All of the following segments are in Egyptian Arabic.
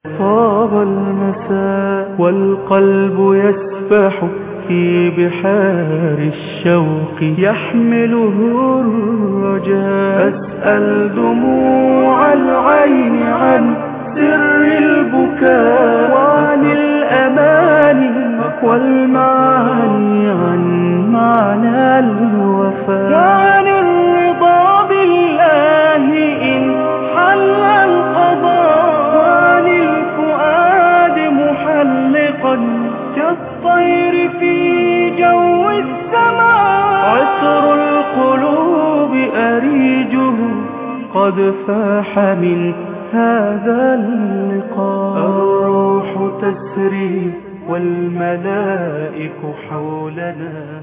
طاب المساء والقلب يسبح في بحار الشوق يحمله الرجاء أسأل دموع العين عن سر البكاء وعن الأماني والمعاني عن معنى الوفاء وعن الرضا بالله إن حل القضاء وعن الفؤاد محلقا كالطير في جو السماء عطر القلوب أريجه قد فاح من هذا اللقاء الروح تسري والملائك حولنا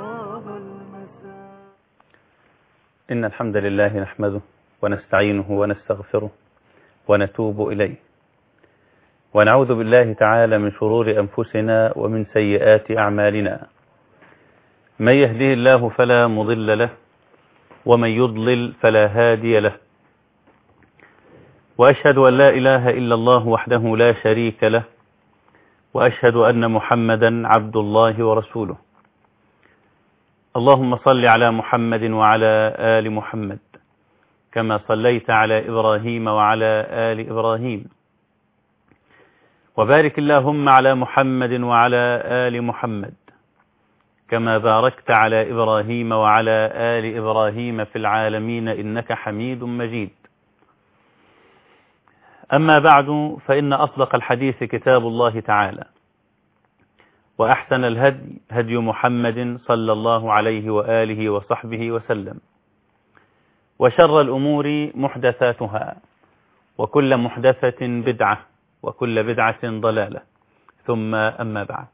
إن الحمد لله نحمده ونستعينه ونستغفره ونتوب إليه ونعوذ بالله تعالى من شرور أنفسنا ومن سيئات أعمالنا من يهده الله فلا مضل له ومن يضلل فلا هادي له وأشهد أن لا إله إلا الله وحده لا شريك له وأشهد أن محمدا عبد الله ورسوله اللهم صل على محمد وعلى آل محمد كما صليت على إبراهيم وعلى آل إبراهيم وبارك اللهم على محمد وعلى آل محمد كما باركت على إبراهيم وعلى آل إبراهيم في العالمين إنك حميد مجيد أما بعد فإن أصدق الحديث كتاب الله تعالى وأحسن الهدي هدي محمد صلى الله عليه وآله وصحبه وسلم وشر الأمور محدثاتها وكل محدثة بدعة وكل بدعة ضلالة ثم أما بعد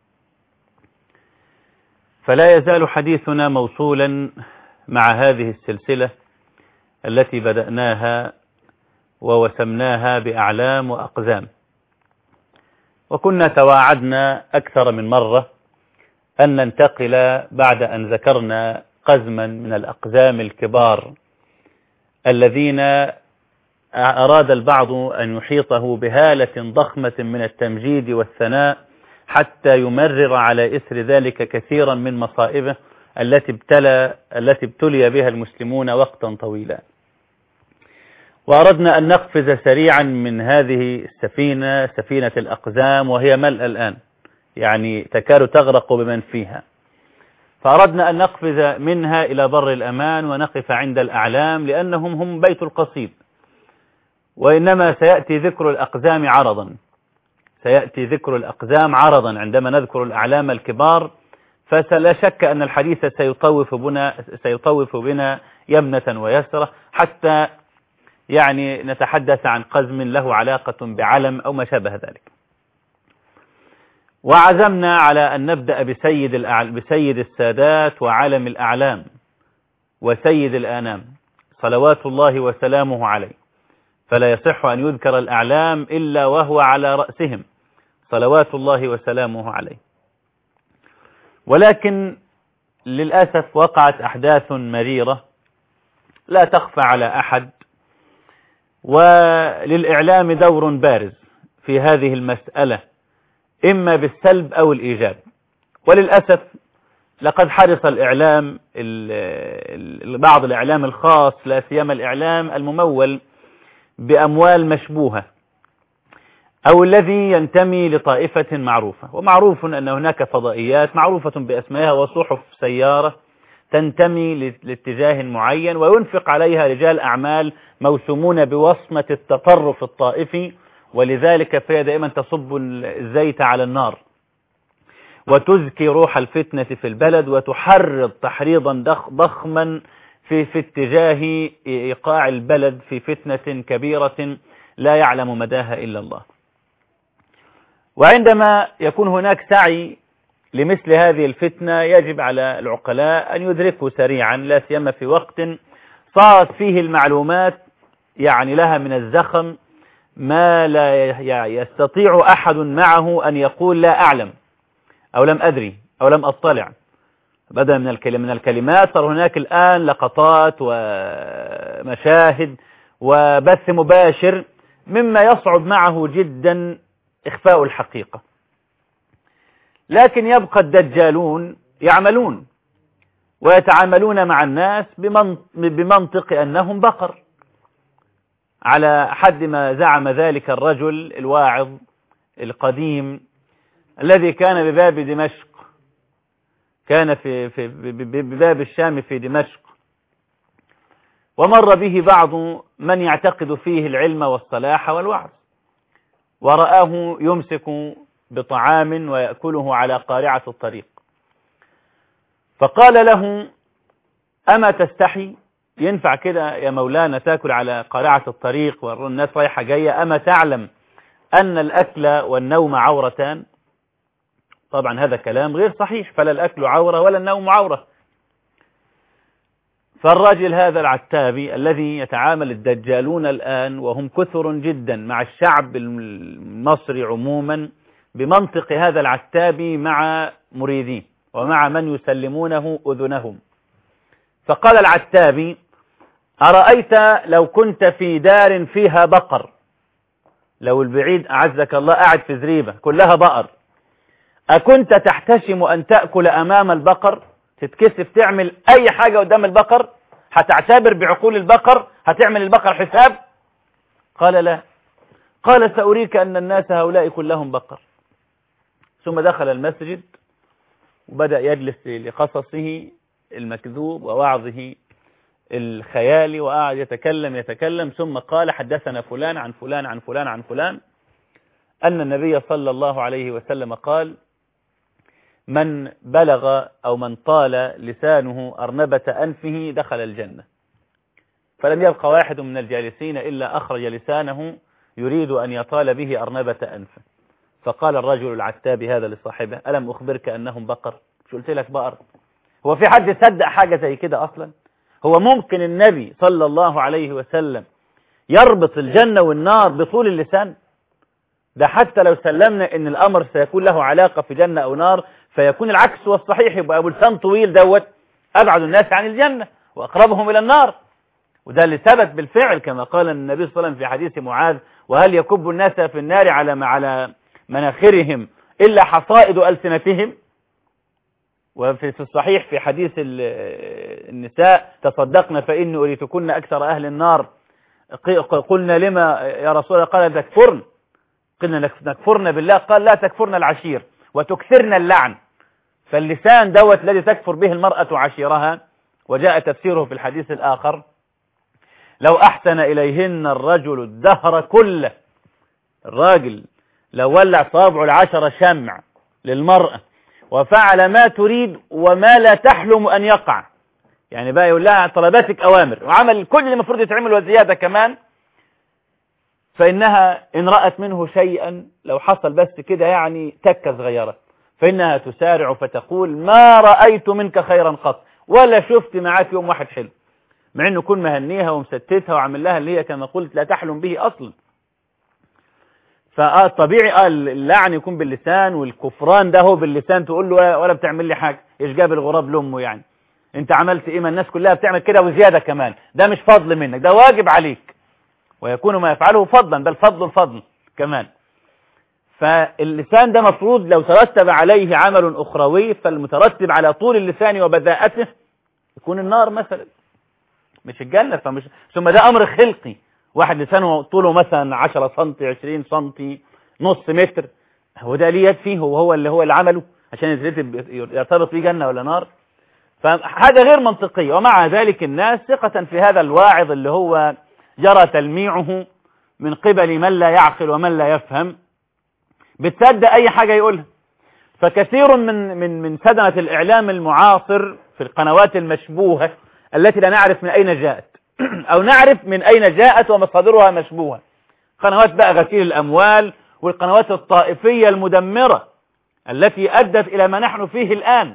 فلا يزال حديثنا موصولا مع هذه السلسلة التي بدأناها ووسمناها بأعلام وأقزام وكنا تواعدنا أكثر من مرة أن ننتقل بعد أن ذكرنا قزما من الأقزام الكبار الذين أراد البعض أن يحيطه بهالة ضخمة من التمجيد والثناء حتى يمرر على إثر ذلك كثيرا من مصائبه التي ابتلى التي ابتلي بها المسلمون وقتا طويلا وأردنا أن نقفز سريعا من هذه السفينة سفينة الأقزام وهي ملء الآن يعني تكاد تغرق بمن فيها فأردنا أن نقفز منها إلى بر الأمان ونقف عند الأعلام لأنهم هم بيت القصيد وإنما سيأتي ذكر الأقزام عرضا سيأتي ذكر الأقزام عرضا عندما نذكر الأعلام الكبار فلا شك أن الحديث سيطوف بنا, سيطوف بنا يمنة ويسرة حتى يعني نتحدث عن قزم له علاقة بعلم أو ما شابه ذلك وعزمنا على أن نبدأ بسيد, الأعل... بسيد السادات وعلم الأعلام وسيد الآنام صلوات الله وسلامه عليه فلا يصح أن يذكر الأعلام إلا وهو على رأسهم صلوات الله وسلامه عليه ولكن للأسف وقعت أحداث مريرة لا تخفى على أحد وللإعلام دور بارز في هذه المسألة إما بالسلب أو الإيجاب وللأسف لقد حرص الإعلام بعض الإعلام الخاص لا سيما الإعلام الممول بأموال مشبوهة أو الذي ينتمي لطائفة معروفة ومعروف أن هناك فضائيات معروفة بأسمائها وصحف سيارة تنتمي لاتجاه معين وينفق عليها رجال أعمال موسومون بوصمة التطرف الطائفي ولذلك فهي دائما تصب الزيت على النار وتزكي روح الفتنة في البلد وتحرض تحريضا ضخما في, في اتجاه إيقاع البلد في فتنة كبيرة لا يعلم مداها إلا الله وعندما يكون هناك سعي لمثل هذه الفتنة يجب على العقلاء أن يدركوا سريعا لا سيما في وقت صارت فيه المعلومات يعني لها من الزخم ما لا يستطيع أحد معه أن يقول لا أعلم أو لم أدري أو لم أطلع بدلا من من الكلمات صار هناك الآن لقطات ومشاهد وبث مباشر مما يصعب معه جدا إخفاء الحقيقة لكن يبقى الدجالون يعملون ويتعاملون مع الناس بمنطق أنهم بقر على حد ما زعم ذلك الرجل الواعظ القديم الذي كان بباب دمشق كان في, في بباب الشام في دمشق ومر به بعض من يعتقد فيه العلم والصلاح والوعظ ورآه يمسك بطعام ويأكله على قارعة الطريق فقال له أما تستحي ينفع كده يا مولانا تاكل على قارعة الطريق والناس رايحة جاية أما تعلم أن الأكل والنوم عورتان طبعا هذا كلام غير صحيح فلا الأكل عورة ولا النوم عورة فالرجل هذا العتابي الذي يتعامل الدجالون الآن وهم كثر جدا مع الشعب المصري عموما بمنطق هذا العتابي مع مريديه ومع من يسلمونه أذنهم فقال العتابي أرأيت لو كنت في دار فيها بقر لو البعيد أعزك الله قاعد في زريبة كلها بقر أكنت تحتشم أن تأكل أمام البقر تتكسف تعمل أي حاجة قدام البقر هتعتبر بعقول البقر هتعمل البقر حساب قال لا قال سأريك أن الناس هؤلاء كلهم بقر ثم دخل المسجد وبدأ يجلس لقصصه المكذوب ووعظه الخيالي وقعد يتكلم يتكلم ثم قال حدثنا فلان عن فلان عن فلان عن فلان أن النبي صلى الله عليه وسلم قال من بلغ أو من طال لسانه أرنبة أنفه دخل الجنة فلم يبقى واحد من الجالسين إلا أخرج لسانه يريد أن يطال به أرنبة أنفه فقال الرجل العتاب هذا لصاحبه ألم أخبرك أنهم بقر شو قلت لك بقر هو في حد يصدق حاجة زي كده أصلا هو ممكن النبي صلى الله عليه وسلم يربط الجنة والنار بطول اللسان ده حتى لو سلمنا ان الامر سيكون له علاقة في جنة او نار فيكون العكس هو الصحيح يبقى ابو لسان طويل دوت ابعد الناس عن الجنة واقربهم الى النار وده اللي ثبت بالفعل كما قال النبي صلى الله عليه وسلم في حديث معاذ وهل يكب الناس في النار على على مناخرهم الا حصائد السنتهم وفي الصحيح في حديث النساء تصدقن فإني أريتكن أكثر أهل النار قلنا لما يا رسول الله قال تكفرن قلنا نكفرن بالله قال لا تكفرن العشير وتكثرن اللعن فاللسان دوت الذي تكفر به المرأة عشيرها وجاء تفسيره في الحديث الآخر لو أحسن إليهن الرجل الدهر كله الراجل لو ولع صابع العشرة شمع للمرأة وفعل ما تريد وما لا تحلم أن يقع يعني بقى يقول لها طلباتك أوامر وعمل كل اللي المفروض يتعمل وزيادة كمان فإنها إن رأت منه شيئا لو حصل بس كده يعني تكة صغيرة فإنها تسارع فتقول ما رأيت منك خيرا قط ولا شفت معاك يوم واحد حلو مع انه يكون مهنيها ومستتها وعمل لها اللي هي كما قلت لا تحلم به اصلا فطبيعي اه اللعن يكون باللسان والكفران ده هو باللسان تقول له ولا بتعمل لي حاجه ايش جاب الغراب لامه يعني انت عملت ايه ما الناس كلها بتعمل كده وزياده كمان ده مش فضل منك ده واجب عليك ويكون ما يفعله فضلا بل فضل الفضل كمان فاللسان ده مفروض لو ترتب عليه عمل أخروي فالمترتب على طول اللسان وبذاءته يكون النار مثلا مش الجنة فمش ثم ده أمر خلقي واحد لسانه طوله مثلا 10 سم 20 سم نص متر هو ده ليه يد فيه وهو اللي هو اللي عمله عشان يرتبط بيه جنة ولا نار فهذا غير منطقي ومع ذلك الناس ثقة في هذا الواعظ اللي هو جرى تلميعه من قبل من لا يعقل ومن لا يفهم بتصدق أي حاجة يقولها فكثير من من من سدنة الإعلام المعاصر في القنوات المشبوهة التي لا نعرف من أين جاءت أو نعرف من أين جاءت ومصادرها مشبوهة قنوات بقى غسيل الأموال والقنوات الطائفية المدمرة التي أدت إلى ما نحن فيه الآن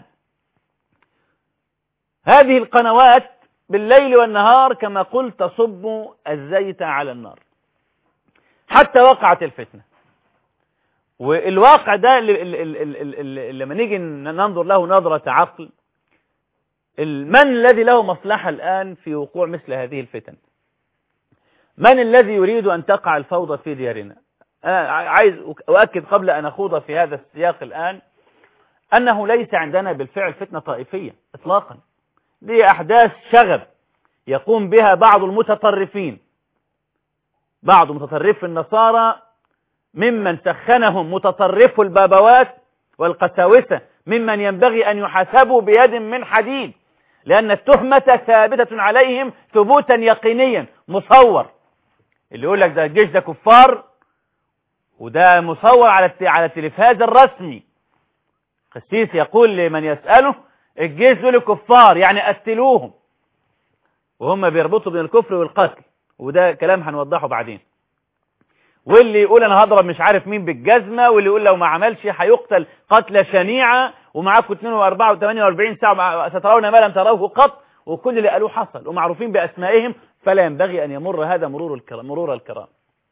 هذه القنوات بالليل والنهار كما قلت تصب الزيت على النار حتى وقعت الفتنة والواقع ده لما نيجي ننظر له نظرة عقل من الذي له مصلحة الآن في وقوع مثل هذه الفتن من الذي يريد أن تقع الفوضى في ديارنا أنا عايز أؤكد قبل أن أخوض في هذا السياق الآن أنه ليس عندنا بالفعل فتنة طائفية إطلاقا دي أحداث شغب يقوم بها بعض المتطرفين بعض متطرف النصارى ممن سخنهم متطرف البابوات والقساوسة ممن ينبغي أن يحاسبوا بيد من حديد لأن التهمة ثابتة عليهم ثبوتا يقينيا مصور اللي يقول لك ده الجيش ده كفار وده مصور على على التلفاز الرسمي قسيس يقول لمن يسأله الجيش دول كفار يعني قتلوهم وهم بيربطوا بين الكفر والقتل وده كلام هنوضحه بعدين واللي يقول انا هضرب مش عارف مين بالجزمه واللي يقول لو ما عملش هيقتل قتله شنيعه ومعاكم 42 و48 ساعه سترون ما لم تروه قط وكل اللي قالوه حصل ومعروفين باسمائهم فلا ينبغي ان يمر هذا مرور الكرام مرور الكرام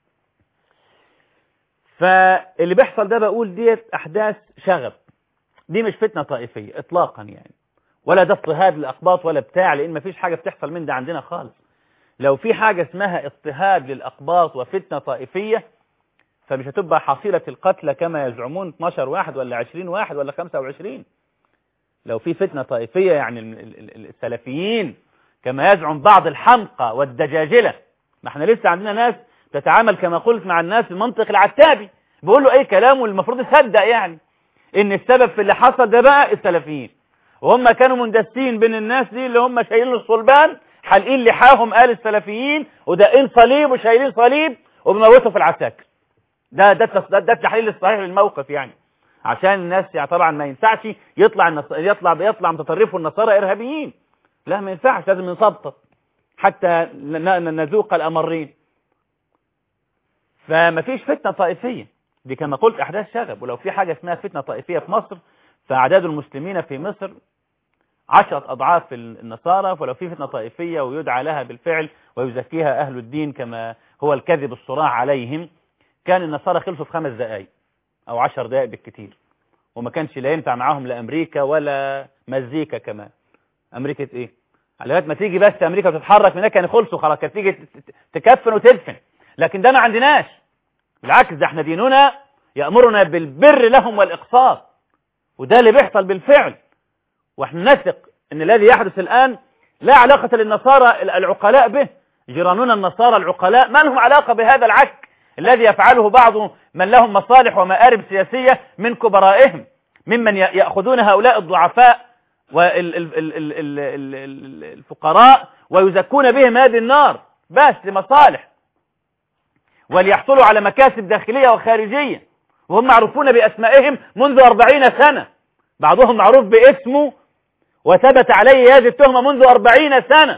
فاللي بيحصل ده بقول ديت احداث شغب دي مش فتنه طائفيه اطلاقا يعني ولا ده اضطهاد للاقباط ولا بتاع لان ما فيش حاجه بتحصل من ده عندنا خالص لو في حاجة اسمها اضطهاد للأقباط وفتنة طائفية فمش هتبقى حصيلة القتلى كما يزعمون 12 واحد ولا 20 واحد ولا 25 لو في فتنة طائفية يعني السلفيين كما يزعم بعض الحمقى والدجاجلة ما احنا لسه عندنا ناس تتعامل كما قلت مع الناس المنطق العتابي بيقول له اي كلام والمفروض يصدق يعني ان السبب في اللي حصل ده بقى السلفيين وهم كانوا مندسين بين الناس دي اللي هم شايلين الصلبان حالقين لحاهم قال السلفيين ودقين صليب وشايلين صليب وبنوتوا في العساكر ده ده ده, ده التحليل الصحيح للموقف يعني عشان الناس يعني طبعا ما ينفعش يطلع النص... يطلع يطلع متطرفوا النصارى ارهابيين لا ما ينفعش لازم نصبط حتى نذوق الامرين فما فيش فتنه طائفيه دي كما قلت احداث شغب ولو في حاجه اسمها فتنه طائفيه في مصر فاعداد المسلمين في مصر عشرة أضعاف النصارى فلو في فتنة طائفية ويدعى لها بالفعل ويزكيها أهل الدين كما هو الكذب الصراع عليهم كان النصارى خلصوا في خمس دقائق أو عشر دقائق بالكثير وما كانش لا ينفع معاهم لا أمريكا ولا مزيكا كمان أمريكا إيه؟ على ما تيجي بس أمريكا وتتحرك من هناك يعني خلصوا خلاص كانت تيجي تكفن وتدفن لكن ده ما عندناش بالعكس ده احنا ديننا يأمرنا بالبر لهم والإقساط وده اللي بيحصل بالفعل واحنا نثق ان الذي يحدث الآن لا علاقة للنصارى العقلاء به جيراننا النصارى العقلاء ما لهم علاقة بهذا العك الذي يفعله بعض من لهم مصالح ومآرب سياسية من كبرائهم ممن يأخذون هؤلاء الضعفاء والفقراء ويزكون بهم هذه النار بس لمصالح وليحصلوا على مكاسب داخلية وخارجية وهم معروفون بأسمائهم منذ أربعين سنة بعضهم معروف باسمه وثبت عليه هذه التهمة منذ أربعين سنة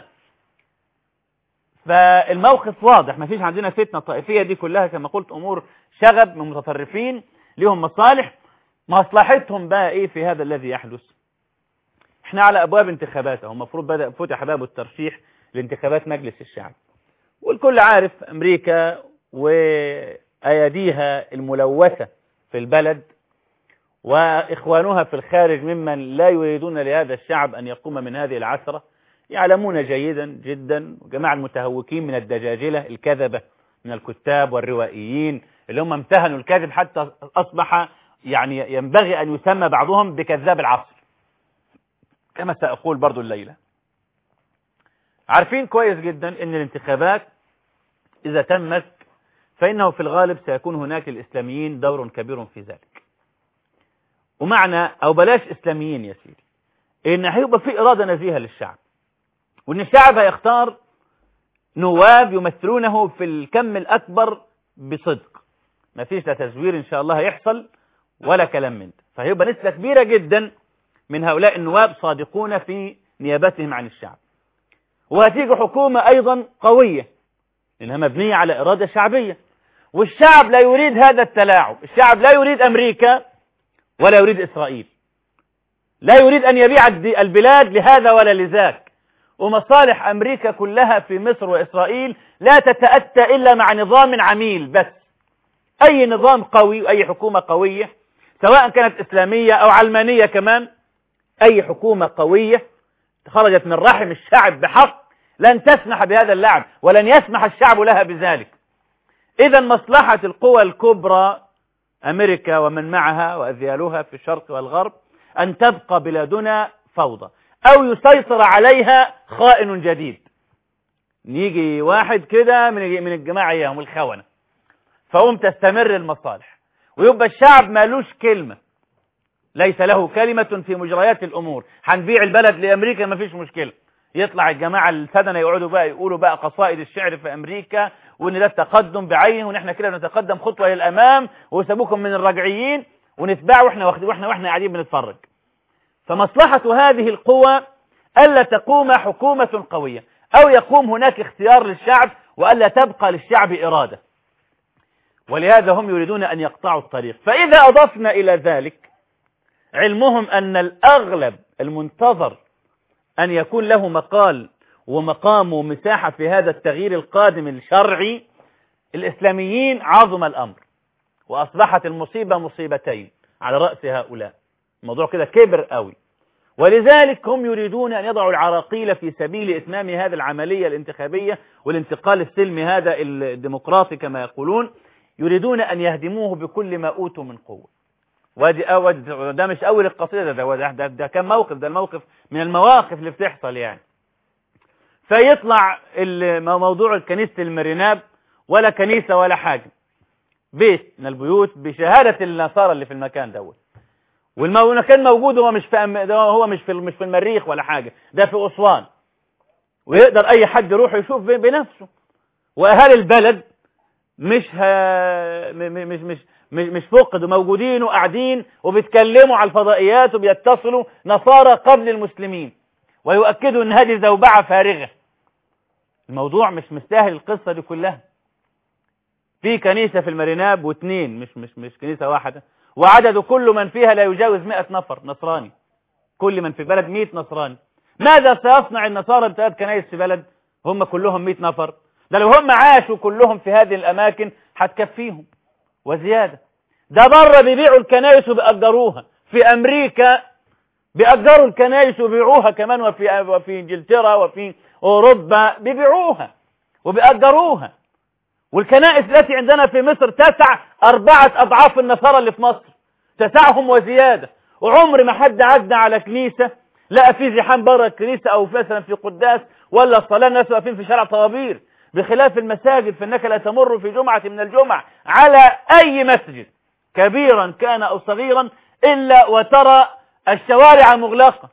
فالموقف واضح ما فيش عندنا فتنة طائفية دي كلها كما قلت أمور شغب من متطرفين لهم مصالح مصلحتهم بقى إيه في هذا الذي يحدث احنا على أبواب انتخابات هم المفروض بدأ فتح باب الترشيح لانتخابات مجلس الشعب والكل عارف أمريكا وأيديها الملوثة في البلد وإخوانها في الخارج ممن لا يريدون لهذا الشعب أن يقوم من هذه العثرة يعلمون جيدا جدا جماعة المتهوكين من الدجاجلة الكذبة من الكتاب والروائيين اللي هم امتهنوا الكذب حتى أصبح يعني ينبغي أن يسمى بعضهم بكذاب العصر كما سأقول برضو الليلة عارفين كويس جدا أن الانتخابات إذا تمت فإنه في الغالب سيكون هناك للإسلاميين دور كبير في ذلك ومعنى أو بلاش إسلاميين يا سيدي إن هيبقى في إرادة نزيهة للشعب وإن الشعب هيختار نواب يمثلونه في الكم الأكبر بصدق ما فيش لا تزوير إن شاء الله هيحصل ولا كلام من ده فهيبقى نسبة كبيرة جدا من هؤلاء النواب صادقون في نيابتهم عن الشعب وهتيجي حكومة أيضا قوية لأنها مبنية على إرادة شعبية والشعب لا يريد هذا التلاعب الشعب لا يريد أمريكا ولا يريد إسرائيل لا يريد أن يبيع البلاد لهذا ولا لذاك ومصالح أمريكا كلها في مصر وإسرائيل لا تتأتى إلا مع نظام عميل بس أي نظام قوي أي حكومة قوية سواء كانت إسلامية أو علمانية كمان أي حكومة قوية خرجت من رحم الشعب بحق لن تسمح بهذا اللعب ولن يسمح الشعب لها بذلك إذا مصلحة القوى الكبرى أمريكا ومن معها وأذيالها في الشرق والغرب أن تبقى بلادنا فوضى أو يسيطر عليها خائن جديد يجي واحد كده من من الجماعة إياهم الخونة فقوم تستمر المصالح ويبقى الشعب مالوش كلمة ليس له كلمة في مجريات الأمور هنبيع البلد لأمريكا ما فيش مشكلة يطلع الجماعة السدنة يقعدوا بقى يقولوا بقى قصائد الشعر في أمريكا وإن ده التقدم بعينه وإن إحنا كده نتقدم خطوة للأمام وسابوكم من الرجعيين ونتباع وإحنا واخدين وإحنا وإحنا قاعدين بنتفرج فمصلحة هذه القوى ألا تقوم حكومة قوية أو يقوم هناك اختيار للشعب وألا تبقى للشعب إرادة ولهذا هم يريدون أن يقطعوا الطريق فإذا أضفنا إلى ذلك علمهم أن الأغلب المنتظر أن يكون له مقال ومقام ومساحة في هذا التغيير القادم الشرعي الإسلاميين عظم الأمر وأصبحت المصيبة مصيبتين على رأس هؤلاء الموضوع كده كبر قوي ولذلك هم يريدون أن يضعوا العراقيل في سبيل إتمام هذه العملية الانتخابية والانتقال السلمي هذا الديمقراطي كما يقولون يريدون أن يهدموه بكل ما أوتوا من قوة وادي أود ده مش أول القصيدة ده ده, ده, ده كان موقف ده الموقف من المواقف اللي بتحصل يعني فيطلع موضوع كنيسة المريناب ولا كنيسة ولا حاجة بيت من البيوت بشهادة النصارى اللي في المكان دوت والمكان موجود هو مش في أم... ده هو مش في مش في المريخ ولا حاجة ده في أسوان ويقدر أي حد يروح يشوف بنفسه وأهالي البلد مش ها... مش مش مش مش فقدوا موجودين وقاعدين وبيتكلموا على الفضائيات وبيتصلوا نصارى قبل المسلمين ويؤكدوا ان هذه زوبعة فارغة الموضوع مش مستاهل القصة دي كلها في كنيسة في المريناب واثنين مش مش مش كنيسة واحدة وعدد كل من فيها لا يجاوز 100 نفر نصراني كل من في البلد 100 نصراني ماذا سيصنع النصارى بثلاث كنائس في بلد هم كلهم 100 نفر ده لو هم عاشوا كلهم في هذه الأماكن هتكفيهم وزيادة ده بره بيبيعوا الكنائس وبيأجروها في أمريكا بيأجروا الكنائس وبيبيعوها كمان وفي وفي انجلترا وفي أوروبا بيبيعوها وبيأجروها والكنائس التي عندنا في مصر تسع أربعة أضعاف النصارى اللي في مصر تسعهم وزيادة وعمر ما حد عدى على كنيسة لقى في زحام بره الكنيسة أو مثلا في قداس ولا الصلاة الناس واقفين في شارع طوابير بخلاف المساجد فإنك لا تمر في جمعة من الجمع على أي مسجد كبيرا كان أو صغيرا إلا وترى الشوارع مغلقة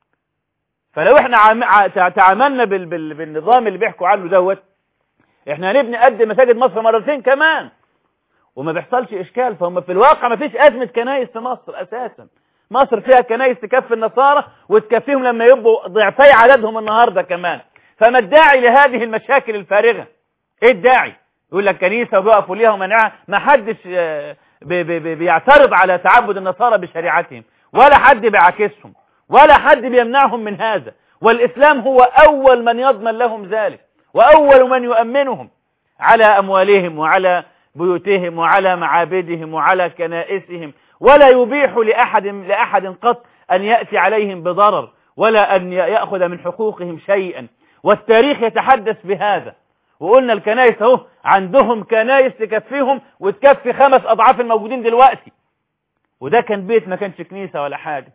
فلو احنا تعاملنا بال... بال... بالنظام اللي بيحكوا عنه دوت احنا هنبني قد مساجد مصر مرتين كمان وما بيحصلش اشكال فهم في الواقع ما فيش ازمه كنايس في مصر اساسا مصر فيها كنايس تكفي النصارى وتكفيهم لما يبقوا ضعفي عددهم النهارده كمان فما الداعي لهذه المشاكل الفارغه ايه الداعي يقول لك كنيسه وبيقفوا ليها ومنعها ما حدش بي بي بيعترض على تعبد النصارى بشريعتهم ولا حد بيعاكسهم ولا حد بيمنعهم من هذا والاسلام هو اول من يضمن لهم ذلك وأول من يؤمنهم على أموالهم وعلى بيوتهم وعلى معابدهم وعلى كنائسهم ولا يبيح لأحد, لأحد قط أن يأتي عليهم بضرر ولا أن يأخذ من حقوقهم شيئا والتاريخ يتحدث بهذا وقلنا الكنائس اهو عندهم كنائس تكفيهم وتكفي خمس أضعاف الموجودين دلوقتي وده كان بيت ما كانش كنيسة ولا حاجة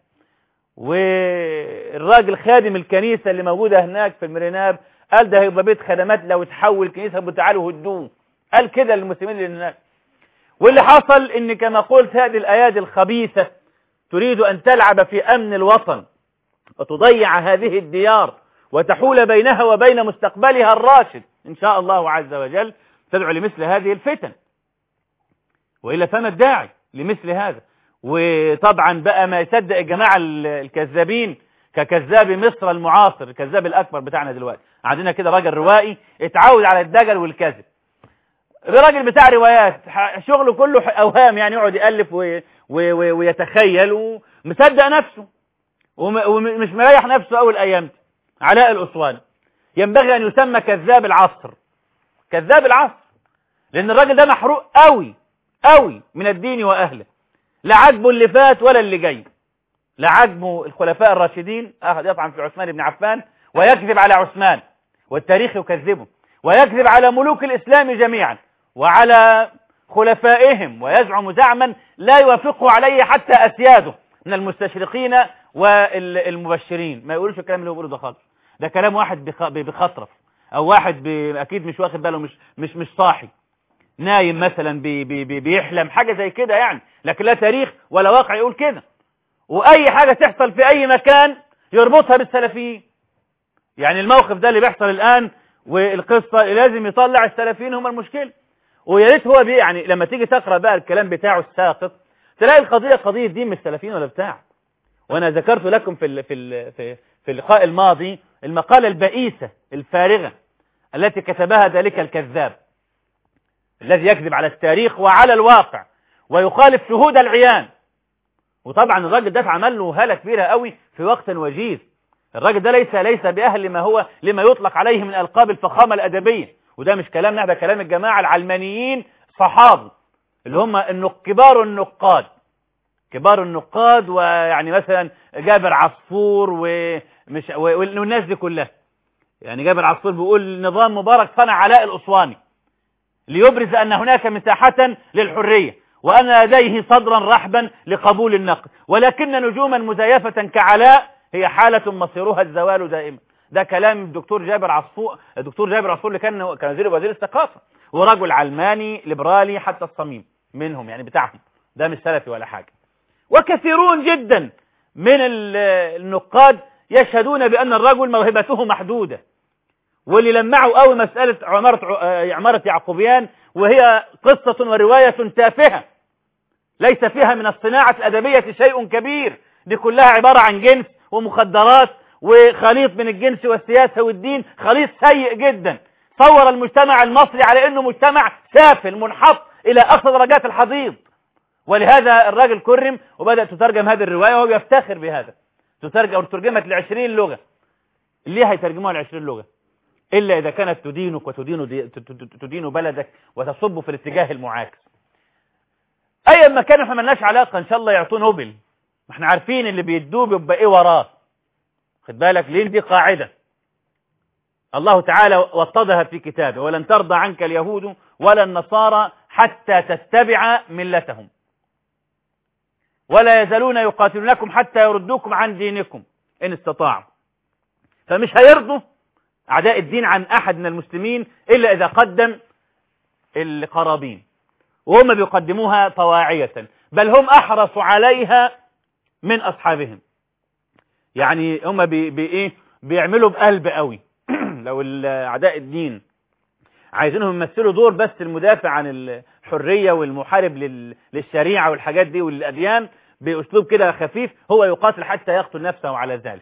والراجل خادم الكنيسة اللي موجودة هناك في المريناب قال ده هيبقى بيت خدمات لو تحول كنيسة تعالوا هدوه قال كده للمسلمين اللي هناك واللي حصل ان كما قلت هذه الايادي الخبيثة تريد ان تلعب في امن الوطن وتضيع هذه الديار وتحول بينها وبين مستقبلها الراشد ان شاء الله عز وجل تدعو لمثل هذه الفتن وإلا فما الداعي لمثل هذا وطبعا بقى ما يصدق الجماعة الكذابين ككذاب مصر المعاصر الكذاب الأكبر بتاعنا دلوقتي عندنا كده راجل روائي اتعود على الدجل والكذب راجل بتاع روايات شغله كله أوهام يعني يقعد يألف و... و... و... ويتخيل ومصدق نفسه وم... ومش مريح نفسه أول أيام علاء الأسواني ينبغي أن يسمى كذاب العصر كذاب العصر لأن الراجل ده محروق قوي قوي من الدين وأهله لا عجبه اللي فات ولا اللي جاي لا عجبه الخلفاء الراشدين أخذ يطعن في عثمان بن عفان ويكذب على عثمان والتاريخ يكذبه ويكذب على ملوك الإسلام جميعا وعلى خلفائهم ويزعم زعما لا يوافقه عليه حتى أسياده من المستشرقين والمبشرين ما يقولوش الكلام اللي هو بيقوله ده خالص ده كلام واحد بخ- بخطرف او واحد ب... اكيد مش واخد باله مش مش مش صاحي نايم مثلا بي بي بي بيحلم حاجه زي كده يعني لكن لا تاريخ ولا واقع يقول كده واي حاجه تحصل في اي مكان يربطها بالسلفيين يعني الموقف ده اللي بيحصل الان والقصه لازم يطلع السلفيين هم المشكله ويا ريت هو بي يعني لما تيجي تقرا بقى الكلام بتاعه الساقط تلاقي القضيه قضيه دين مش السلفيين ولا بتاع وانا ذكرت لكم في ال في ال في في اللقاء الماضي المقاله البئيسه الفارغه التي كتبها ذلك الكذاب الذي يكذب على التاريخ وعلى الواقع ويخالف شهود العيان وطبعا الراجل ده عمل له هاله كبيره قوي في وقت وجيز الراجل ده ليس ليس باهل لما هو لما يطلق عليه من القاب الفخامه الادبيه وده مش كلامنا ده كلام الجماعه العلمانيين صحابه اللي هم النق- كبار النقاد كبار النقاد ويعني مثلا جابر عصفور ومش و- والناس دي كلها يعني جابر عصفور بيقول نظام مبارك صنع علاء الأسواني ليبرز أن هناك مساحة للحرية وأن لديه صدرا رحبا لقبول النقد ولكن نجوما مزيفة كعلاء هي حالة مصيرها الزوال دائما ده كلام الدكتور جابر عصفور الدكتور جابر عصفور اللي كان كان وزير وزير الثقافة ورجل علماني ليبرالي حتى الصميم منهم يعني بتاعهم ده مش سلفي ولا حاجة وكثيرون جدا من ال- النقاد يشهدون بأن الرجل موهبته محدودة واللي لمعوا قوي مسألة عمارة ع- عمارة يعقوبيان وهي قصة ورواية تافهة ليس فيها من الصناعة الأدبية شيء كبير دي كلها عبارة عن جنس ومخدرات وخليط من الجنس والسياسة والدين خليط سيء جدا صور المجتمع المصري على انه مجتمع سافل منحط الى اقصى درجات الحضيض ولهذا الراجل كرم وبدأت تترجم هذه الرواية وهو يفتخر بهذا تترجم ترجمت لعشرين لغة ليه هيترجموها لعشرين لغة إلا إذا كانت تدينك وتدين دي تدين بلدك وتصب في الاتجاه المعاكس أي ما كان احنا ملناش علاقة إن شاء الله يعطوه نوبل ما احنا عارفين اللي بيدوه بيبقى إيه وراه خد بالك ليه دي قاعدة الله تعالى وطدها في كتابه ولن ترضى عنك اليهود ولا النصارى حتى تتبع ملتهم ولا يزالون يقاتلونكم حتى يردوكم عن دينكم إن استطاعوا فمش هيرضوا أعداء الدين عن أحد من المسلمين إلا إذا قدم القرابين وهم بيقدموها طواعية بل هم أحرصوا عليها من أصحابهم يعني هم بي بي إيه بيعملوا بقلب قوي لو أعداء الدين عايزينهم يمثلوا دور بس المدافع عن الحرية والمحارب لل- للشريعة والحاجات دي والأديان بأسلوب كده خفيف هو يقاتل حتى يقتل نفسه على ذلك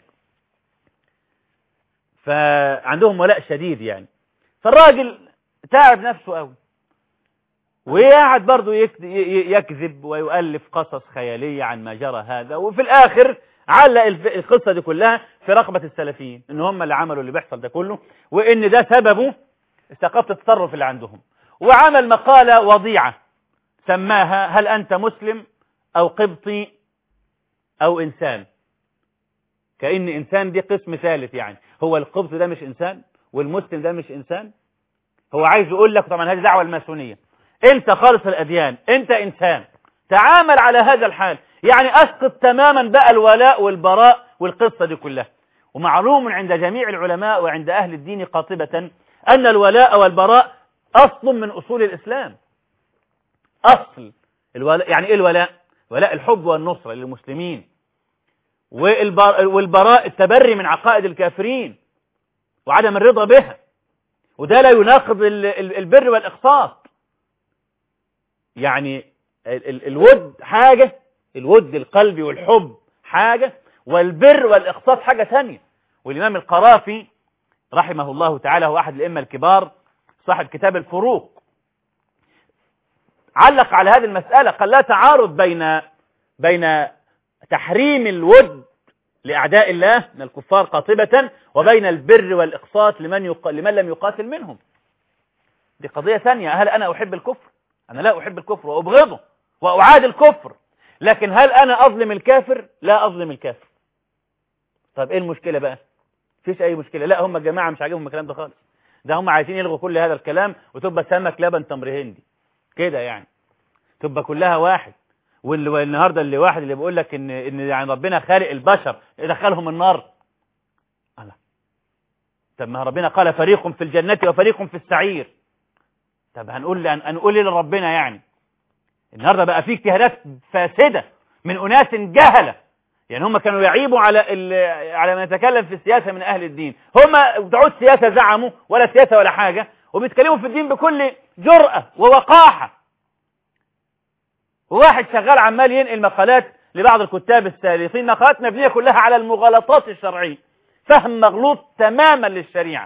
فعندهم ولاء شديد يعني فالراجل تعب نفسه قوي وقاعد برضه يكت- ي- يكذب ويؤلف قصص خيالية عن ما جرى هذا وفي الآخر علق الف- القصة دي كلها في رقبة السلفيين إن هم اللي عملوا اللي بيحصل ده كله وإن ده سببه ثقافة التصرف اللي عندهم وعمل مقالة وضيعة سماها هل أنت مسلم أو قبطي أو إنسان كأن إنسان دي قسم ثالث يعني هو القبط ده مش إنسان والمسلم ده مش إنسان هو عايز يقول لك طبعا هذه دعوة الماسونية أنت خالص الأديان أنت إنسان تعامل على هذا الحال يعني أسقط تماما بقى الولاء والبراء والقصة دي كلها ومعلوم عند جميع العلماء وعند أهل الدين قاطبة أن الولاء والبراء أصل من أصول الإسلام أصل الولاء يعني إيه الولاء ولاء الحب والنصرة للمسلمين والبر- والبراء التبري من عقائد الكافرين وعدم الرضا بها وده لا يناقض ال- ال- البر والإقساط يعني ال- ال- الود حاجة الود القلبي والحب حاجة والبر والإقساط حاجة ثانية والإمام القرافي رحمه الله تعالى هو أحد الأئمة الكبار صاحب كتاب الفروق علق على هذه المسألة قال لا تعارض بين بين تحريم الود لأعداء الله من الكفار قاطبة وبين البر والإقساط لمن, يق... لمن لم يقاتل منهم دي قضية ثانية هل أنا أحب الكفر أنا لا أحب الكفر وأبغضه وأعاد الكفر لكن هل أنا أظلم الكافر لا أظلم الكافر طب إيه المشكلة بقى مفيش اي مشكله لا هم الجماعه مش عاجبهم الكلام ده خالص ده هم عايزين يلغوا كل هذا الكلام وتبقى سمك لبن تمر هندي كده يعني تبقى كلها واحد واللي والنهارده اللي واحد اللي بيقول لك ان ان يعني ربنا خالق البشر يدخلهم النار الله طب ما ربنا قال فريق في الجنة وفريق في السعير طب هنقول هنقول ايه لربنا يعني النهارده بقى في اجتهادات فاسده من اناس جهله يعني هم كانوا يعيبوا على على من يتكلم في السياسه من اهل الدين هم بتوع السياسه زعموا ولا سياسه ولا حاجه وبيتكلموا في الدين بكل جرأة ووقاحة وواحد شغال عمال ينقل مقالات لبعض الكتاب السالفين مقالات مبنية كلها على المغالطات الشرعية فهم مغلوط تماما للشريعة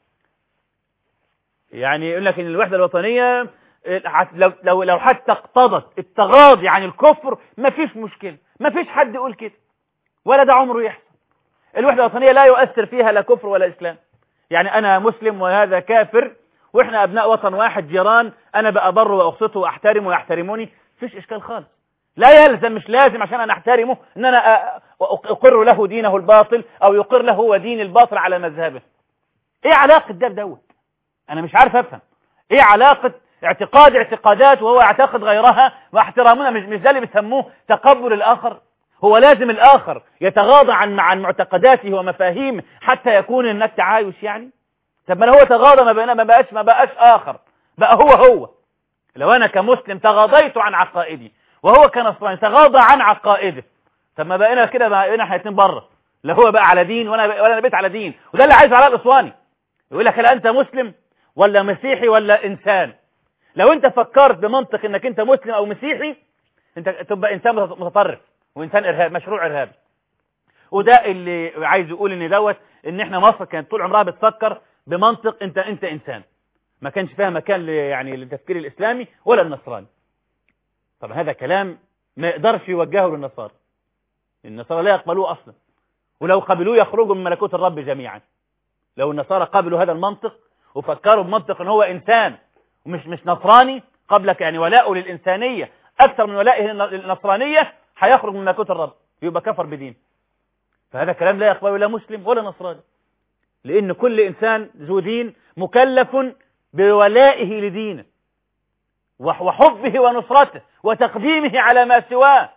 يعني يقول لك ان الوحدة الوطنية لو لو لو حتى اقتضت التغاضي عن الكفر ما فيش مشكلة ما فيش حد يقول كده ولا ده عمره يحصل الوحدة الوطنية لا يؤثر فيها لا كفر ولا إسلام يعني أنا مسلم وهذا كافر وإحنا أبناء وطن واحد جيران أنا بأبر وأقسطه وأحترمه ويحترموني فيش إشكال خالص لا يلزم مش لازم عشان أنا أحترمه أن أنا أقر له دينه الباطل أو يقر له هو دين الباطل على مذهبه إيه علاقة ده بدوت أنا مش عارف أفهم إيه علاقة اعتقاد اعتقادات وهو يعتقد غيرها واحترامنا مش مش ده اللي بيسموه تقبل الآخر هو لازم الآخر يتغاضى عن عن معتقداته ومفاهيمه حتى يكون هناك تعايش يعني طب ما هو تغاضى ما بقى ما بقاش ما بقاش آخر بقى هو هو لو أنا كمسلم تغاضيت عن عقائدي وهو كنصراني تغاضى عن عقائده طب ما بقينا كده بقينا احنا الاثنين بره لا هو بقى على دين وانا ولا انا بقيت على دين وده اللي عايزه علاء الاسواني يقول لك لا انت مسلم ولا مسيحي ولا انسان لو انت فكرت بمنطق انك انت مسلم او مسيحي انت تبقى انسان متطرف وانسان ارهاب مشروع ارهابي وده اللي عايز يقول ان دوت ان احنا مصر كانت طول عمرها بتفكر بمنطق انت انت انسان ما كانش فيها مكان ل- يعني للتفكير الاسلامي ولا النصراني طب هذا كلام ما يقدرش يوجهه للنصارى النصارى لا يقبلوه اصلا ولو قبلوه يخرجوا من ملكوت الرب جميعا لو النصارى قبلوا هذا المنطق وفكروا بمنطق ان هو انسان ومش مش نصراني قبلك يعني ولاؤه للإنسانية أكثر من ولائه للنصرانية هيخرج من ملكوت الرب يبقى كفر بدين فهذا كلام لا يقبله لا مسلم ولا نصراني لأن كل إنسان ذو دين مكلف بولائه لدينه وح- وحبه ونصرته وتقديمه على ما سواه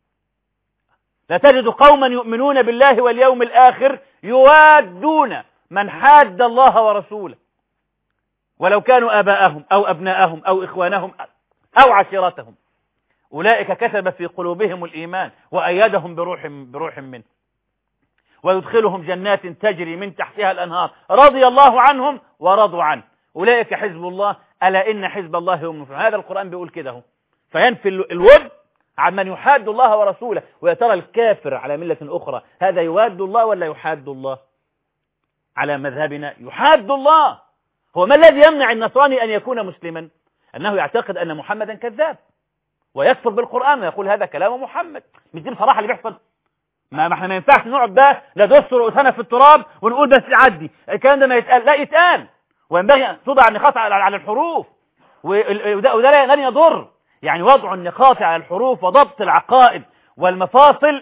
لا تجد قوما يؤمنون بالله واليوم الآخر يوادون من حاد الله ورسوله ولو كانوا آباءهم أو أبناءهم أو إخوانهم أو عشيرتهم أولئك كتب في قلوبهم الإيمان وأيدهم بروح بروح منه ويدخلهم جنات تجري من تحتها الأنهار رضي الله عنهم ورضوا عنه أولئك حزب الله ألا إن حزب الله هم المفلحون هذا القرآن بيقول كده اهو فينفي ال- الود عن من يحاد الله ورسوله ويا ترى الكافر على ملة أخرى هذا يواد الله ولا يحاد الله على مذهبنا يحاد الله هو ما الذي يمنع النصراني أن يكون مسلما أنه يعتقد أن محمدا كذاب ويكفر بالقرآن ويقول هذا كلام محمد مش دي بصراحة اللي بيحصل ما ما احنا ما ينفعش نقعد بقى ندس رؤوسنا في التراب ونقول بس عدي الكلام ده ما يتقال لا يتقال وينبغي ان توضع النقاط على على الحروف وال- وده وده لا- لن يضر يعني وضع النقاط على الحروف وضبط العقائد والمفاصل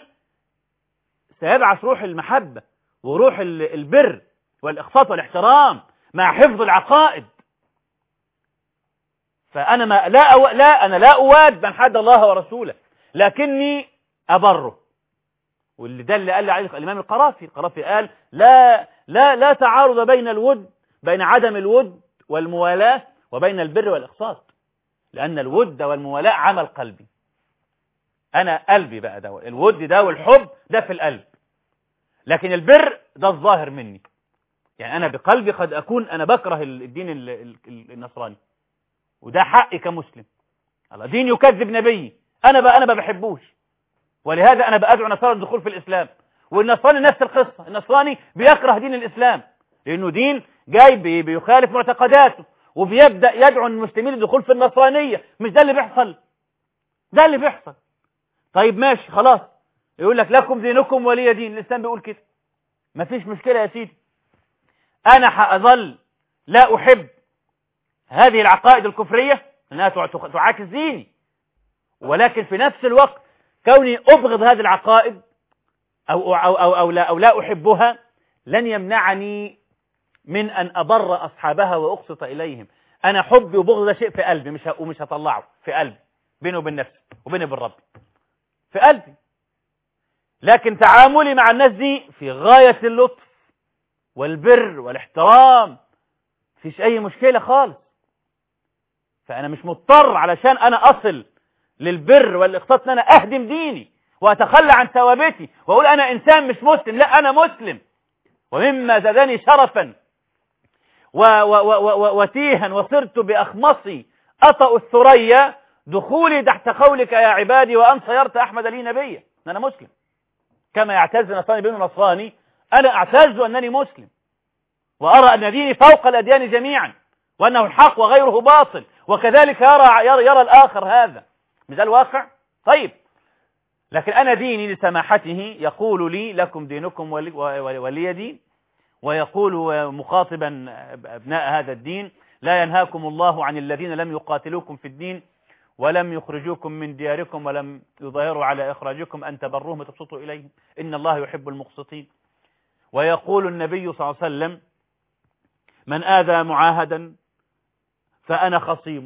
سيبعث روح المحبة وروح ال- البر والإقساط والاحترام مع حفظ العقائد فأنا ما لا أو لا أنا لا أواد من حد الله ورسوله لكني أبره واللي ده اللي قال عليه الإمام القرافي القرافي قال لا لا لا تعارض بين الود بين عدم الود والموالاة وبين البر والإقساط لأن الود والموالاة عمل قلبي أنا قلبي بقى ده الود ده والحب ده في القلب لكن البر ده الظاهر مني يعني أنا بقلبي قد أكون أنا بكره الدين ال- ال- ال- النصراني وده حقي كمسلم الله دين يكذب نبي أنا بقى أنا ما بحبوش ولهذا أنا بأدعو نصارى الدخول في الإسلام والنصراني نفس القصة النصراني بيكره دين الإسلام لأنه دين جاي بي- بيخالف معتقداته وبيبدأ يدعو المسلمين للدخول في النصرانية مش ده اللي بيحصل ده اللي بيحصل طيب ماشي خلاص يقول لك لكم دينكم ولي دين الإسلام بيقول كده مفيش مشكلة يا سيدي أنا حأظل لا أحب هذه العقائد الكفرية أنها تع- تع- تعاكس ديني ولكن في نفس الوقت كوني أبغض هذه العقائد أو, أو, أو, أو, لا, أو لا أحبها لن يمنعني من أن أبر أصحابها وأقسط إليهم أنا حبي وبغض ده شيء في قلبي مش ومش هطلعه في قلبي بيني وبين نفسي وبيني وبين ربي في قلبي لكن تعاملي مع الناس دي في غاية اللطف والبر والاحترام فيش أي مشكلة خالص فأنا مش مضطر علشان أنا أصل للبر والإقساط أن أنا أهدم ديني وأتخلى عن ثوابتي وأقول أنا إنسان مش مسلم لا أنا مسلم ومما زادني شرفا وتيها وصرت بأخمصي أطأ الثريا دخولي تحت قولك يا عبادي وأن صيرت أحمد لي نبيا أنا مسلم كما يعتز نصراني بين نصراني أنا أعتز أنني مسلم وأرى أن ديني فوق الأديان جميعا وأنه الحق وغيره باطل وكذلك يرى, يرى, يرى الآخر هذا مش ده الواقع طيب لكن أنا ديني لسماحته يقول لي لكم دينكم ولي, ولي دين ويقول مخاطبا أبناء هذا الدين لا ينهاكم الله عن الذين لم يقاتلوكم في الدين ولم يخرجوكم من دياركم ولم يظاهروا على إخراجكم أن تبروهم وتبسطوا إليهم إن الله يحب المقسطين ويقول النبي صلى الله عليه وسلم من آذى معاهدا فأنا خصيمه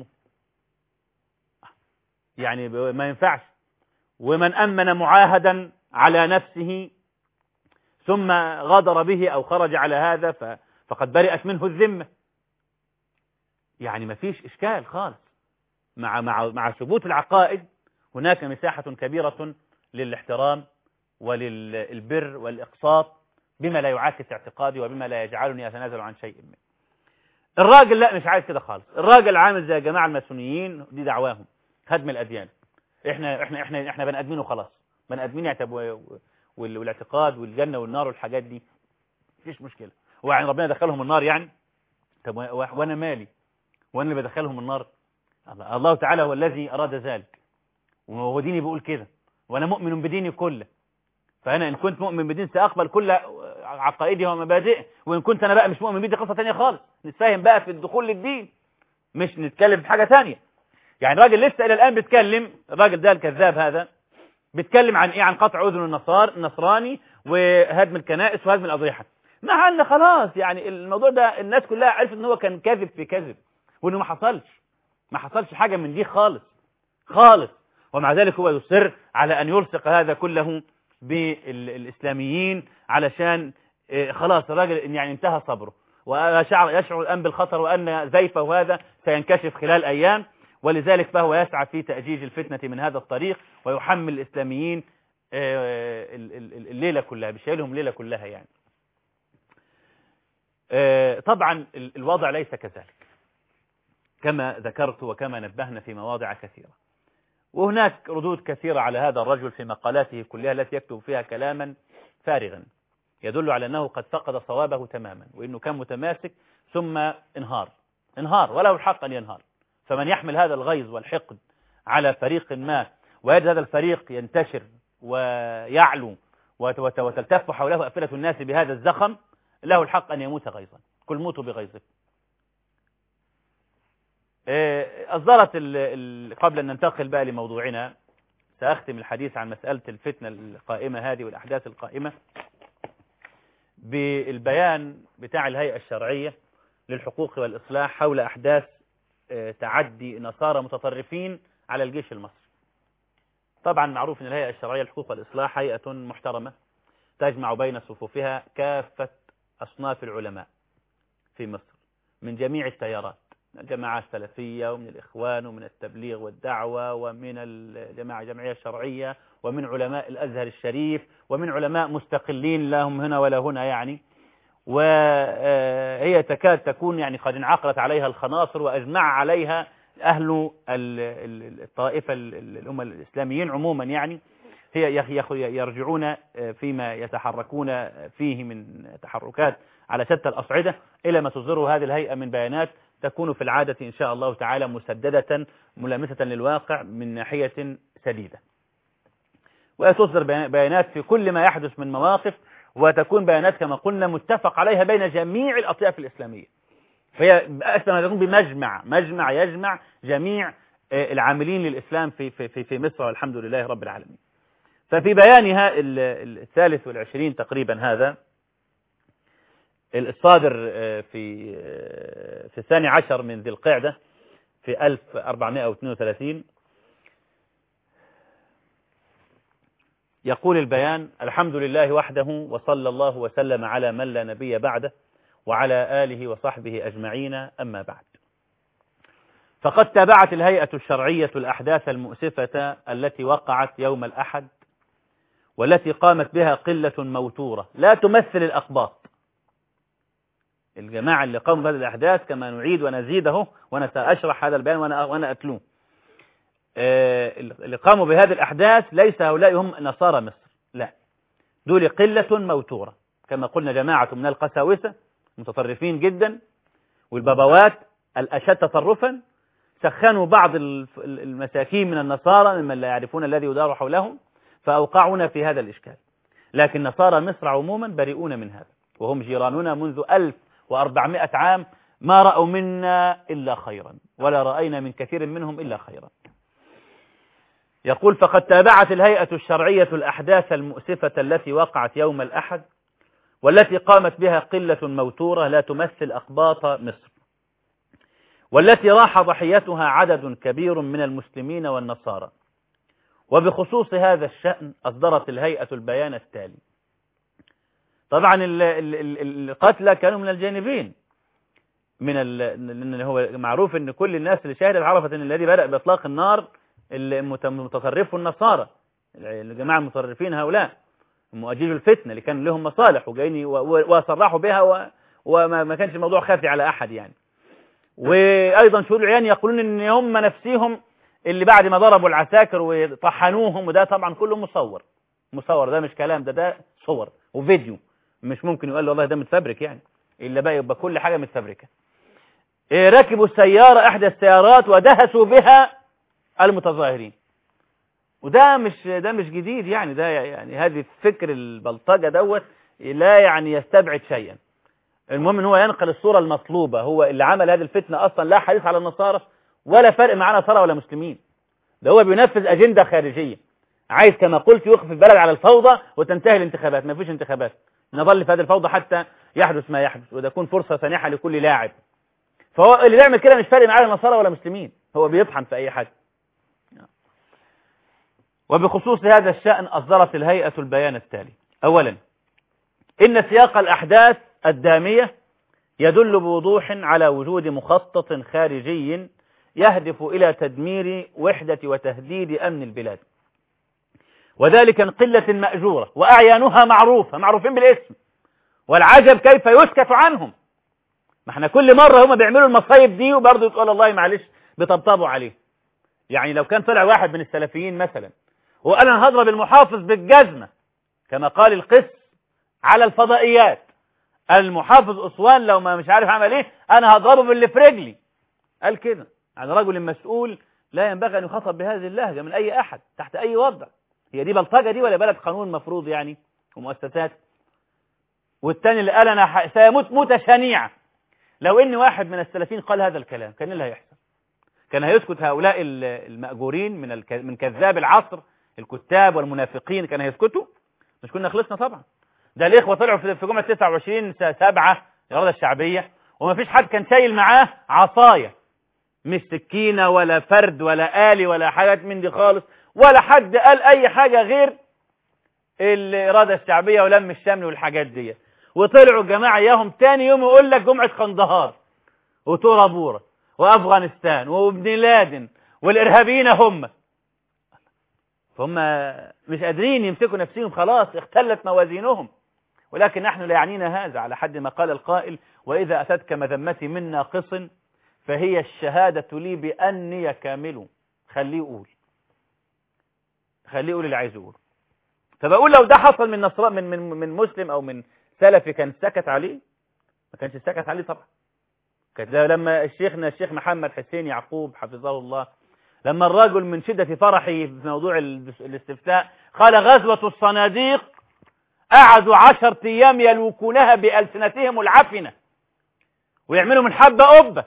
يعني ما ينفعش ومن أمن معاهدا على نفسه ثم غادر به أو خرج على هذا فقد برئت منه الذمة يعني ما فيش إشكال خالص مع مع مع ثبوت العقائد هناك مساحة كبيرة للاحترام وللبر والإقساط بما لا يعاكس اعتقادي وبما لا يجعلني أتنازل عن شيء منه الراجل لا مش عايز كده خالص الراجل عامل زي جماعة الماسونيين دي دعواهم هدم الأديان احنا احنا احنا احنا بني ادمين وخلاص بني ادمين يعتبوا والاعتقاد والجنة والنار والحاجات دي مفيش مشكلة هو يعني ربنا دخلهم النار يعني طب وانا مالي وانا اللي بدخلهم النار الله تعالى هو الذي أراد ذلك وهو ديني بيقول كده وأنا مؤمن بديني كله فأنا إن كنت مؤمن بدين سأقبل كل عقائدي ومبادئه وإن كنت أنا بقى مش مؤمن بدي قصة تانية خالص نتفاهم بقى في الدخول للدين مش نتكلم في حاجة تانية يعني راجل لسه إلى الآن بيتكلم الراجل ده الكذاب هذا بيتكلم عن إيه عن قطع أذن النصار النصراني وهدم الكنائس وهدم الأضرحة مع أن خلاص يعني الموضوع ده الناس كلها عرفت إن هو كان كاذب في كذب وإنه ما حصلش ما حصلش حاجة من دي خالص خالص ومع ذلك هو يصر على أن يلصق هذا كله بالإسلاميين علشان خلاص الراجل يعني انتهى صبره ويشعر يشعر الآن بالخطر وأن زيفه هذا سينكشف خلال أيام ولذلك فهو يسعى في تأجيج الفتنة من هذا الطريق ويحمل الإسلاميين الليلة كلها بيشيلهم الليلة كلها يعني طبعا الوضع ليس كذلك كما ذكرت وكما نبهنا في مواضع كثيرة وهناك ردود كثيرة على هذا الرجل في مقالاته كلها التي يكتب فيها كلاما فارغا يدل على أنه قد فقد صوابه تماما وأنه كان متماسك ثم انهار انهار وله الحق أن ينهار فمن يحمل هذا الغيظ والحقد على فريق ما ويجد هذا الفريق ينتشر ويعلو وتلتف حوله أفئدة الناس بهذا الزخم له الحق أن يموت غيظا كل موتوا بغيظه أصدرت قبل أن ننتقل بقى لموضوعنا سأختم الحديث عن مسألة الفتنة القائمة هذه والأحداث القائمة بالبيان بتاع الهيئة الشرعية للحقوق والإصلاح حول أحداث تعدي نصارى متطرفين على الجيش المصري طبعا معروف أن الهيئة الشرعية للحقوق والإصلاح هيئة محترمة تجمع بين صفوفها كافة أصناف العلماء في مصر من جميع التيارات من الجماعة السلفية ومن الإخوان ومن التبليغ والدعوة ومن الجماعة الجمعية الشرعية ومن علماء الأزهر الشريف ومن علماء مستقلين لهم هنا ولا هنا يعني وهي تكاد تكون يعني قد انعقدت عليها الخناصر وأجمع عليها أهل الطائفة الأمة الإسلاميين عموما يعني هي يرجعون فيما يتحركون فيه من تحركات على شتى الأصعدة إلى ما تصدره هذه الهيئة من بيانات تكون في العادة إن شاء الله تعالى مسددة ملامسة للواقع من ناحية سديدة وتصدر بيانات في كل ما يحدث من مواقف وتكون بيانات كما قلنا متفق عليها بين جميع الأطياف الإسلامية فهي أكثر ما تكون بمجمع مجمع يجمع جميع العاملين للإسلام في, في, في, في مصر والحمد لله رب العالمين ففي بيانها الثالث والعشرين تقريبا هذا الصادر في في الثاني عشر من ذي القعدة في 1432 يقول البيان الحمد لله وحده وصلى الله وسلم على من لا نبي بعده وعلى آله وصحبه أجمعين أما بعد فقد تابعت الهيئة الشرعية الأحداث المؤسفة التي وقعت يوم الأحد والتي قامت بها قلة موتورة لا تمثل الأقباط الجماعة اللي قاموا بهذه الأحداث كما نعيد ونزيده وأنا سأشرح هذا البيان وأنا, وأنا أتلوه اللي قاموا بهذه الأحداث ليس هؤلاء هم نصارى مصر لا دول قلة موتورة كما قلنا جماعة من القساوسة متطرفين جدا والبابوات الأشد تطرفا سخنوا بعض المساكين من النصارى ممن لا يعرفون الذي يدار حولهم فأوقعونا في هذا الإشكال لكن نصارى مصر عموما بريئون من هذا وهم جيراننا منذ 1400 عام ما رأوا منا إلا خيرا ولا رأينا من كثير منهم إلا خيرا يقول فقد تابعت الهيئة الشرعية الأحداث المؤسفة التي وقعت يوم الأحد والتي قامت بها قلة موتورة لا تمثل أقباط مصر والتي راح ضحيتها عدد كبير من المسلمين والنصارى وبخصوص هذا الشأن أصدرت الهيئة البيان التالي طبعا القتلى كانوا من الجانبين من ال... هو معروف ان كل الناس اللي شاهدت عرفت ان الذي بدأ بإطلاق النار المتطرف النصارى الجماعة المتطرفين هؤلاء مؤججوا الفتنة اللي كان لهم مصالح وجايين وصرحوا بها و... وما كانش الموضوع خافي على أحد يعني وأيضا شهود العيان يقولون ان هم نفسيهم اللي بعد ما ضربوا العساكر وطحنوهم وده طبعا كله مصور مصور ده مش كلام ده ده صور وفيديو مش ممكن يقول له والله ده متفبرك يعني إلا بقى يبقى كل حاجة متفبركة إيه ركبوا السيارة إحدى السيارات ودهسوا بها المتظاهرين وده مش ده مش جديد يعني ده يعني هذه فكر البلطجة دوت لا يعني يستبعد شيئا المهم ان هو ينقل الصورة المطلوبة هو اللي عمل هذه الفتنة أصلا لا حديث على النصارى ولا فرق معنا نصارى ولا مسلمين ده هو بينفذ أجندة خارجية عايز كما قلت يوقف البلد على الفوضى وتنتهي الانتخابات ما فيش انتخابات نظل في هذه الفوضى حتى يحدث ما يحدث وتكون فرصة سانحة لكل لاعب فهو اللي بيعمل كده مش فارق معاه نصارى ولا مسلمين هو بيطحن في أي حاجة وبخصوص هذا الشأن أصدرت الهيئة البيان التالي أولا إن سياق الأحداث الدامية يدل بوضوح على وجود مخطط خارجي يهدف إلى تدمير وحدة وتهديد أمن البلاد وذلك من قلة مأجورة وأعيانها معروفة معروفين بالاسم والعجب كيف يسكت عنهم ما احنا كل مرة هم بيعملوا المصايب دي وبرضه تقول الله معلش بيطبطبوا عليه يعني لو كان طلع واحد من السلفيين مثلا وقال انا هضرب المحافظ بالجزمة كما قال القس على الفضائيات المحافظ أسوان لو ما مش عارف عمل ايه انا هضربه باللي في رجلي قال كده يعني رجل مسؤول لا ينبغي ان يخاطب بهذه اللهجة من اي احد تحت اي وضع هي دي بلطجة دي ولا بلد قانون مفروض يعني ومؤسسات والتاني اللي قال انا سيموت موتة شنيعة لو ان واحد من السلفيين قال هذا الكلام كان اللي هيحصل كان هيسكت هؤلاء المأجورين من من كذاب العصر الكتاب والمنافقين كان هيسكتوا مش كنا خلصنا طبعا ده الاخوه طلعوا في جمعه 29 7 الاراده الشعبيه وما فيش حد كان شايل معاه عصايه مش سكينه ولا فرد ولا آلي ولا حاجات من دي خالص ولا حد قال اي حاجه غير الاراده الشعبيه ولم الشمل والحاجات دي وطلعوا الجماعه اياهم تاني يوم يقول لك جمعه قندهار وتورا بورا وافغانستان وابن لادن والارهابيين هم فهم مش قادرين يمسكوا نفسهم خلاص اختلت موازينهم ولكن نحن لا يعنينا هذا على حد ما قال القائل وإذا أتتك مذمتي من ناقص فهي الشهادة لي بأني كامل خليه يقول خليه يقول اللي عايز يقوله فبقول لو ده حصل من نصر من من من مسلم او من سلفي كان سكت عليه ما كانش سكت عليه طبعا كانت لما الشيخنا الشيخ محمد حسين يعقوب حفظه الله لما الرجل من شدة فرحه في موضوع الاستفتاء قال غزوة الصناديق قعدوا عشر أيام يلوكونها بألسنتهم العفنة ويعملوا من حبة قبة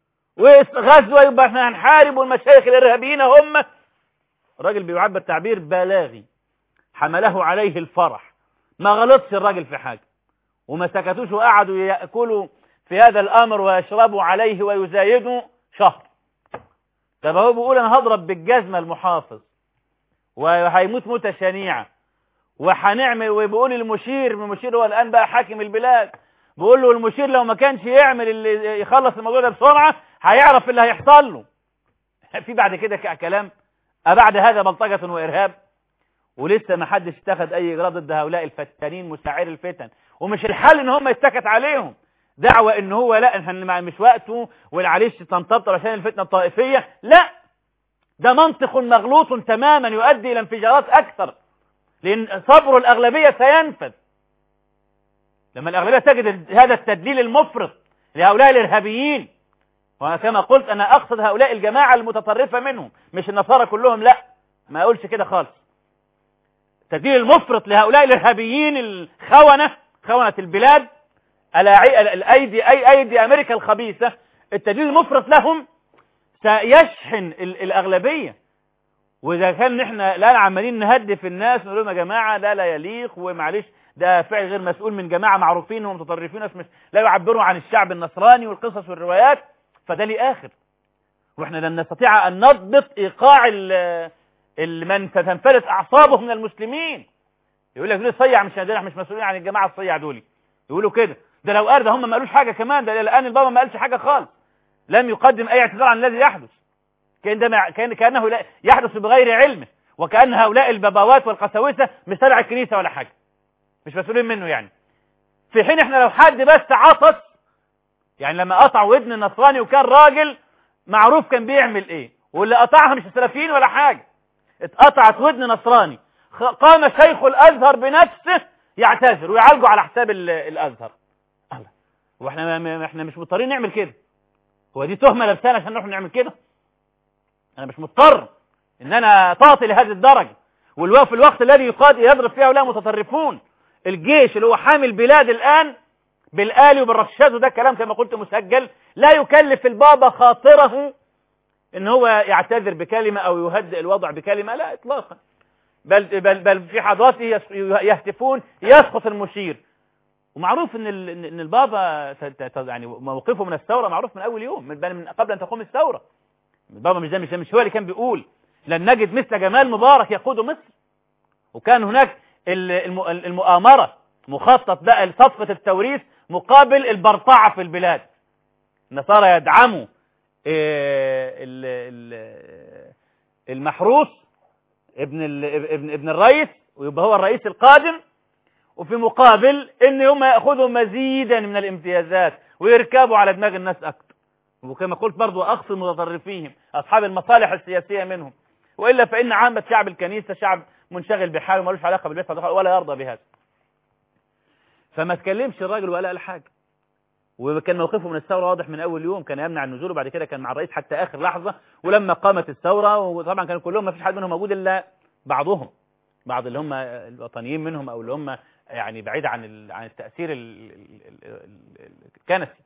وغزوة يبقى احنا هنحارب والمشايخ الإرهابيين هم الراجل بيعبر تعبير بلاغي حمله عليه الفرح ما غلطش الراجل في حاجة وما سكتوش وقعدوا يأكلوا في هذا الأمر ويشربوا عليه ويزايدوا شهر طب هو بيقول أنا هضرب بالجزمة المحافظ وهيموت موتة شنيعة وهنعمل وبيقول المشير المشير هو الآن بقى حاكم البلاد بيقول له المشير لو ما كانش يعمل اللي يخلص الموضوع ده بسرعة هيعرف اللي هيحصل له في بعد كده كلام أبعد هذا بلطجة وإرهاب ولسه ما حدش اتخذ أي إجراء ضد هؤلاء الفتانين مساعر الفتن ومش الحل إن هم يتكت عليهم دعوة إن هو لا إحنا مش وقته والعليش تنطبطب عشان الفتنة الطائفية لا ده منطق مغلوط تماما يؤدي إلى انفجارات أكثر لأن صبر الأغلبية سينفذ لما الأغلبية تجد هذا التدليل المفرط لهؤلاء الإرهابيين وكما قلت أنا أقصد هؤلاء الجماعة المتطرفة منهم مش النصارى كلهم لا ما أقولش كده خالص التدليل المفرط لهؤلاء الإرهابيين الخونة خونة البلاد الأيدي أي أيدي أمريكا الخبيثة التدليل المفرط لهم سيشحن الأغلبية وإذا كان نحن الآن عمالين نهدف الناس نقول لهم يا جماعة لا لا يليق ومعلش ده فعل غير مسؤول من جماعة معروفين ومتطرفين مش لا يعبروا عن الشعب النصراني والقصص والروايات فده لي آخر واحنا لن نستطيع أن نضبط إيقاع من تنفلت أعصابه من المسلمين يقول لك دول صيع مش احنا مش مسؤولين عن الجماعة الصيع دول يقولوا كده ده لو قال ده هم ما قالوش حاجة كمان ده الآن البابا ما قالش حاجة خالص لم يقدم أي اعتذار عن الذي يحدث كأن ده كان كأنه لا يحدث بغير علمه وكأن هؤلاء البابوات والقساوسة مش تبع الكنيسة ولا حاجة مش مسؤولين منه يعني في حين احنا لو حد بس عطس يعني لما قطع ودن النصراني وكان راجل معروف كان بيعمل ايه واللي قطعها مش السلفيين ولا حاجة اتقطعت ودن نصراني قام شيخ الازهر بنفسه يعتذر ويعالجه على حساب الازهر الله واحنا احنا مش مضطرين نعمل كده هو دي تهمه لابسانا عشان نروح نعمل كده انا مش مضطر ان انا تعطي لهذه الدرجه والوقت في الوقت الذي يقاد يضرب فيه هؤلاء متطرفون الجيش اللي هو حامي البلاد الان بالآلي وبالرشاد وده كلام كما قلت مسجل لا يكلف البابا خاطره ان هو يعتذر بكلمة او يهدئ الوضع بكلمة لا اطلاقا بل, بل, بل في حضراته يهتفون يسقط المشير ومعروف ان ان البابا يعني موقفه من الثوره معروف من اول يوم من من قبل ان تقوم الثوره البابا مش ده مش, مش هو اللي كان بيقول لن نجد مثل جمال مبارك يقود مصر وكان هناك المؤامره مخطط بقى لصفقه التوريث مقابل البرطعه في البلاد النصارى يدعموا المحروس ابن ابن ابن الرئيس ويبقى هو الرئيس القادم وفي مقابل ان هم ياخذوا مزيدا من الامتيازات ويركبوا على دماغ الناس اكتر وكما قلت برضو اقصى متطرفيهم اصحاب المصالح السياسيه منهم والا فان عامه شعب الكنيسه شعب منشغل بحاله ملوش علاقه بالبيت ولا يرضى بهذا فما تكلمش الراجل ولا قال حاجه وكان موقفه من الثورة واضح من أول يوم كان يمنع النزول وبعد كده كان مع الرئيس حتى آخر لحظة ولما قامت الثورة وطبعا كانوا كلهم ما فيش حد منهم موجود إلا بعضهم بعض اللي هم الوطنيين منهم أو اللي هم يعني بعيد عن عن التأثير الكنسي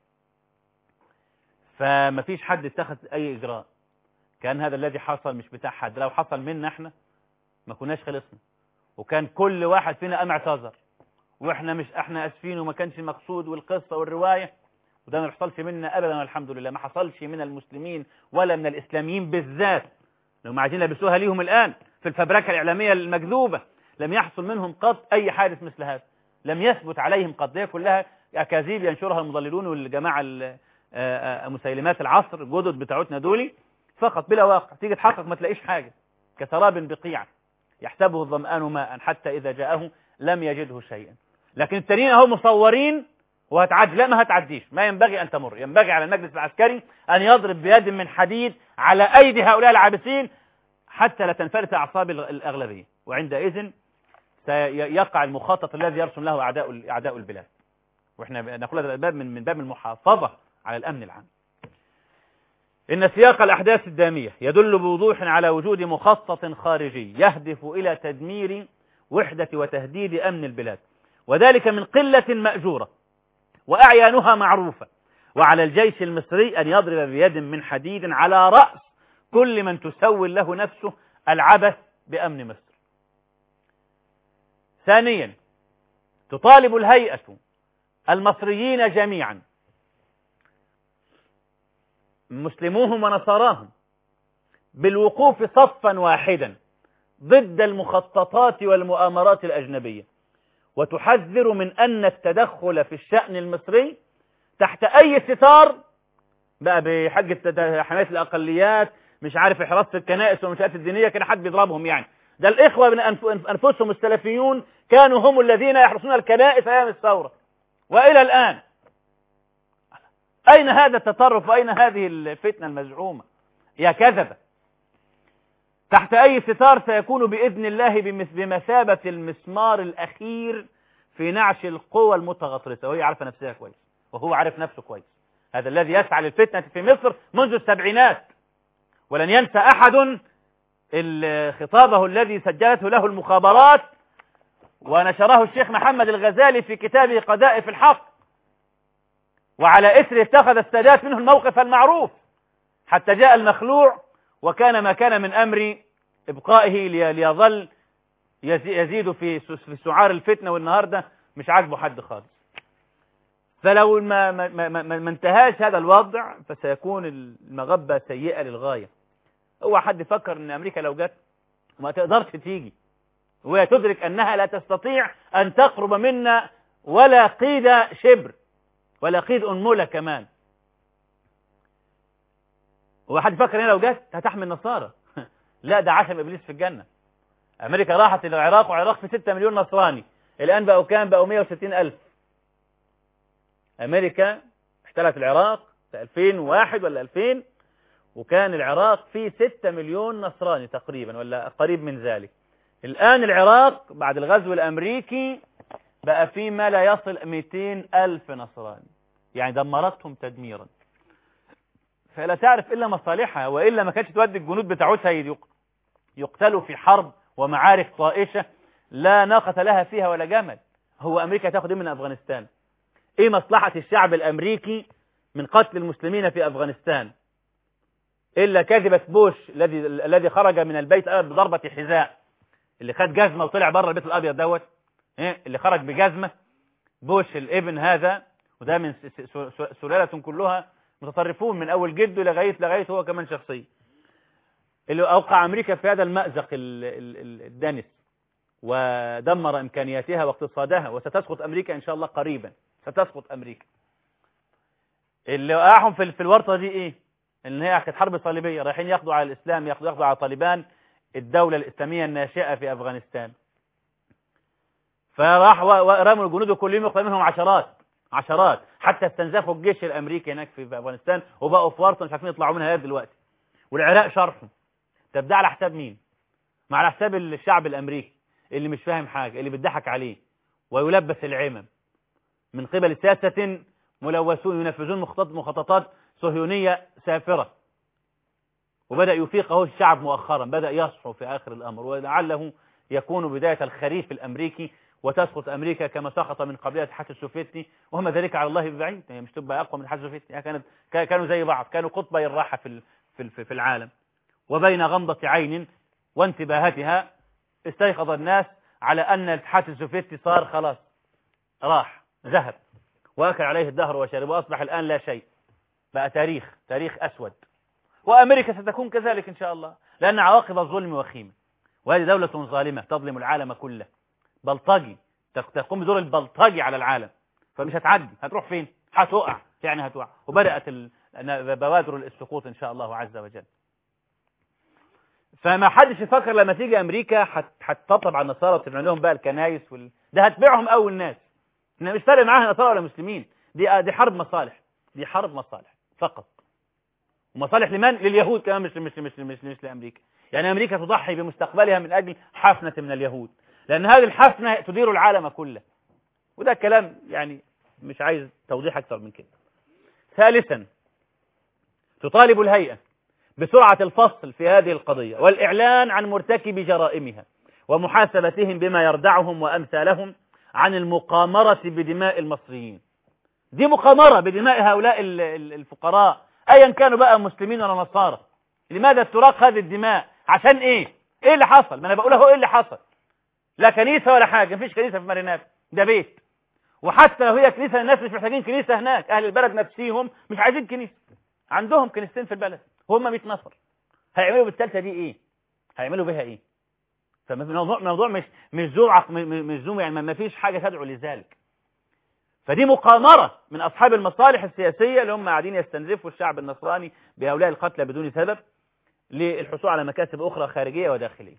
فما فيش حد اتخذ أي إجراء كان هذا الذي حصل مش بتاع حد لو حصل منا احنا ما كناش خلصنا وكان كل واحد فينا قام اعتذر واحنا مش احنا اسفين وما كانش المقصود والقصة والرواية وده ما حصلش منا ابدا والحمد لله ما حصلش من المسلمين ولا من الاسلاميين بالذات لو ما عايزين يلبسوها ليهم الان في الفبركه الاعلاميه المكذوبه لم يحصل منهم قط اي حادث مثل هذا لم يثبت عليهم قط دي كلها اكاذيب ينشرها المضللون والجماعه مسيلمات العصر الجدد بتاعتنا دولي فقط بلا واقع تيجي تحقق ما تلاقيش حاجه كسراب بقيع يحسبه الظمآن ماء حتى إذا جاءه لم يجده شيئا لكن التانيين اهو مصورين وهتعدي لا ما هتعديش ما ينبغي أن تمر ينبغي على المجلس العسكري أن يضرب بيد من حديد على أيدي هؤلاء العابثين حتى لا تنفلت أعصاب الأغلبية وعندئذ سيقع المخطط الذي يرسم له أعداء أعداء البلاد وإحنا نقول هذا الباب من من باب المحافظة على الأمن العام إن سياق الأحداث الدامية يدل بوضوح على وجود مخطط خارجي يهدف إلى تدمير وحدة وتهديد أمن البلاد وذلك من قلة مأجورة وأعيانها معروفة وعلى الجيش المصري أن يضرب بيد من حديد على رأس كل من تسول له نفسه العبث بأمن مصر ثانيا تطالب الهيئة المصريين جميعا مسلموهم ونصاراهم بالوقوف صفا واحدا ضد المخططات والمؤامرات الأجنبية وتحذر من أن التدخل في الشأن المصري تحت أي ستار بقى بحجة حماية الأقليات مش عارف حراسة الكنائس والمنشآت الدينية كان حد بيضربهم يعني ده الإخوة من أنفسهم السلفيون كانوا هم الذين يحرسون الكنائس أيام الثورة وإلى الآن أين هذا التطرف وأين هذه الفتنة المزعومة يا كذبة تحت أي ستار سيكون بإذن الله بمثابة المسمار الأخير في نعش القوى المتغطرسة وهي عارفة نفسها كويس وهو عارف نفسه كويس هذا الذي يسعى للفتنة في مصر منذ السبعينات ولن ينسى أحد خطابه الذي سجلته له المخابرات ونشره الشيخ محمد الغزالي في كتابه قذائف الحق وعلى إثر اتخذ السادات منه الموقف المعروف حتى جاء المخلوع وكان ما كان من أمر إبقائه ليظل يزيد في في سعار الفتنة والنهاردة مش عاجبه حد خالص فلو ما, ما, ما, ما, ما انتهاش هذا الوضع فسيكون المغبة سيئة للغاية هو حد يفكر ان امريكا لو جت وما تقدرش تيجي وهي تدرك انها لا تستطيع ان تقرب منا ولا قيد شبر ولا قيد انملة كمان هو حد يفكر ان لو جت هتحمي النصارى لا ده عشم ابليس في الجنة امريكا راحت الى العراق وعراق في 6 مليون نصراني الان بقوا كام بقوا 160 الف امريكا احتلت العراق في 2001 ولا 2000 وكان العراق فيه 6 مليون نصراني تقريبا ولا قريب من ذلك الآن العراق بعد الغزو الأمريكي بقى فيه ما لا يصل 200 ألف نصراني يعني دمرتهم تدميرا فلا تعرف إلا مصالحها وإلا ما كانتش تودي الجنود بتاعتها يقتلوا في حرب ومعارك طائشة لا ناقة لها فيها ولا جمل هو أمريكا تاخد إيه من أفغانستان إيه مصلحة الشعب الأمريكي من قتل المسلمين في أفغانستان إلا كذبة بوش الذي الذي خرج من البيت بضربة حذاء اللي خد جزمة وطلع بره البيت الأبيض دوت إيه اللي خرج بجزمة بوش الابن هذا وده من سلالة كلها متطرفون من أول جده لغاية لغاية هو كمان شخصية اللي أوقع أمريكا في هذا المأزق الدنس ودمر إمكانياتها واقتصادها وستسقط أمريكا إن شاء الله قريبا ستسقط أمريكا اللي وقعهم في الورطة دي إيه ان هي كانت حرب صليبيه رايحين ياخدوا على الاسلام ياخدوا ياخدوا على طالبان الدوله الاسلاميه الناشئه في افغانستان فراح رموا الجنود كل يوم يقتل منهم عشرات عشرات حتى استنزفوا الجيش الامريكي هناك في افغانستان وبقوا في ورطه مش عارفين يطلعوا منها دلوقتي والعراق شرحوا طب ده على حساب مين؟ ما على حساب الشعب الامريكي اللي مش فاهم حاجه اللي بيضحك عليه ويلبس العمم من قبل ساسه ملوثون ينفذون مخططات صهيونية سافرة وبدأ يفيقه الشعب مؤخرا بدأ يصحو في آخر الأمر ولعله يكون بداية الخريف الأمريكي وتسقط أمريكا كما سقط من قبلها الاتحاد السوفيتي وهم ذلك على الله ببعيد هي مش تبقى أقوى من الاتحاد السوفيتي كانت كانوا زي بعض كانوا قطبي الراحة في في في العالم وبين غمضة عين وانتباهتها استيقظ الناس على أن الاتحاد السوفيتي صار خلاص راح ذهب وأكل عليه الدهر وشرب وأصبح الآن لا شيء بقى تاريخ تاريخ أسود وأمريكا ستكون كذلك إن شاء الله لأن عواقب الظلم وخيمة وهذه دولة ظالمة تظلم العالم كله بلطجي تقوم بدور البلطجي على العالم فمش هتعدي هتروح فين هتقع يعني هتقع وبدأت بوادر السقوط إن شاء الله عز وجل فما حدش يفكر لما تيجي أمريكا هتطبطب على النصارى وتبنى لهم بقى الكنايس وال... ده هتبيعهم أول ناس مش فارق معاها نصارى ولا مسلمين دي دي حرب مصالح دي حرب مصالح فقط ومصالح لمن لليهود كمان مش مش مش مش, مش لامريكا يعني امريكا تضحي بمستقبلها من اجل حفنه من اليهود لان هذه الحفنه تدير العالم كله وده كلام يعني مش عايز توضيح اكثر من كده ثالثا تطالب الهيئه بسرعه الفصل في هذه القضيه والاعلان عن مرتكب جرائمها ومحاسبتهم بما يردعهم وامثالهم عن المقامره بدماء المصريين دي مقامرة بدماء هؤلاء الفقراء ايا كانوا بقى مسلمين ولا نصارى لماذا تراق هذه الدماء عشان ايه ايه اللي حصل ما انا بقول اهو ايه اللي حصل لا كنيسة ولا حاجة مفيش كنيسة في مارينات ده بيت وحتى لو هي كنيسة الناس مش محتاجين كنيسة هناك أهل البلد نفسيهم مش عايزين كنيسة عندهم كنيستين في البلد هم 100 نفر هيعملوا بالثالثة دي إيه هيعملوا بها إيه فالموضوع موضوع مش مش ذو عق- م- م- مش ذو يعني ما فيش حاجة تدعو لذلك فدي مقامرة من أصحاب المصالح السياسية اللي هم قاعدين يستنزفوا الشعب النصراني بهؤلاء القتلى بدون سبب للحصول على مكاسب أخرى خارجية وداخلية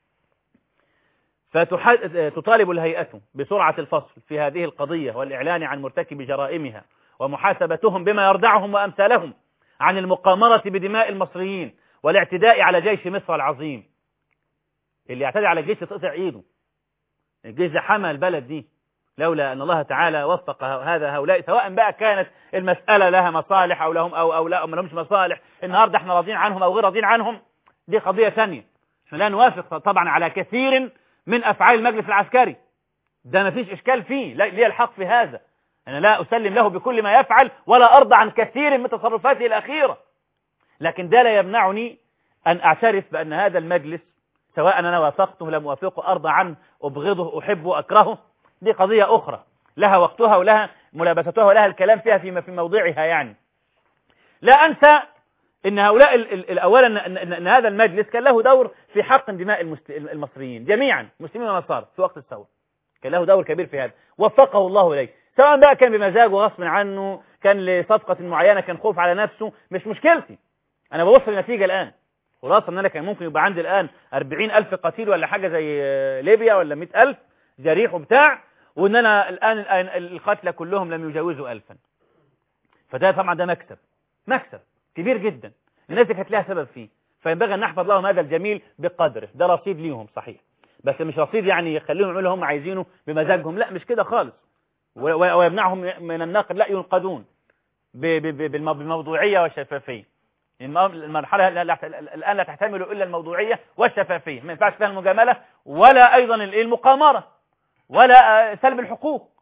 فتطالب الهيئة بسرعة الفصل في هذه القضية والإعلان عن مرتكب جرائمها ومحاسبتهم بما يردعهم وأمثالهم عن المقامرة بدماء المصريين والاعتداء على جيش مصر العظيم اللي يعتدي على الجيش يتقطع ايده الجيش ده حمى البلد دي لولا ان الله تعالى وفق هذا هؤلاء سواء بقى كانت المسألة لها مصالح او لهم او او لا ما لهمش مصالح النهارده احنا راضيين عنهم او غير راضيين عنهم دي قضية ثانية احنا لا نوافق طبعا على كثير من افعال المجلس العسكري ده ما فيش اشكال فيه لا ليه الحق في هذا انا لا اسلم له بكل ما يفعل ولا ارضى عن كثير من تصرفاته الاخيرة لكن ده لا يمنعني ان اعترف بان هذا المجلس سواء انا وافقته لم اوافقه ارضى عنه ابغضه احبه اكرهه دي قضية اخرى لها وقتها ولها ملابستها ولها الكلام فيها في في موضعها يعني لا انسى ان هؤلاء ال- ال- ال- اولا ان, إن, إن, إن هذا المجلس كان له دور في حق دماء المسل- المصريين جميعا مسلمين ونصارى في وقت الثوره كان له دور كبير في هذا وفقه الله اليه سواء بقى كان بمزاجه غصب عنه كان لصفقه معينه كان خوف على نفسه مش مشكلتي انا ببص للنتيجه الان خلاصة ان انا كان ممكن يبقى عندي الان 40 الف قتيل ولا حاجه زي آه، ليبيا ولا 100 الف جريح وبتاع وان انا الان الآن القتلى كلهم لم يجاوزوا الفا فده طبعا ده مكسب مكسب كبير جدا الناس دي كانت لها سبب فيه فينبغي ان نحفظ لهم هذا الجميل بقدره ده رصيد ليهم صحيح بس مش رصيد يعني يخليهم يعملوا اللي هم عايزينه بمزاجهم لا مش كده خالص و- و- ويمنعهم من النقد لا ينقدون ب- ب- ب- بالمو- بالموضوعيه والشفافيه الم- المرحله لا- لا- الان لا تحتمل الا الموضوعيه والشفافيه ما ينفعش فيها المجامله ولا ايضا الإيه؟ المقامره ولا آه، سلب الحقوق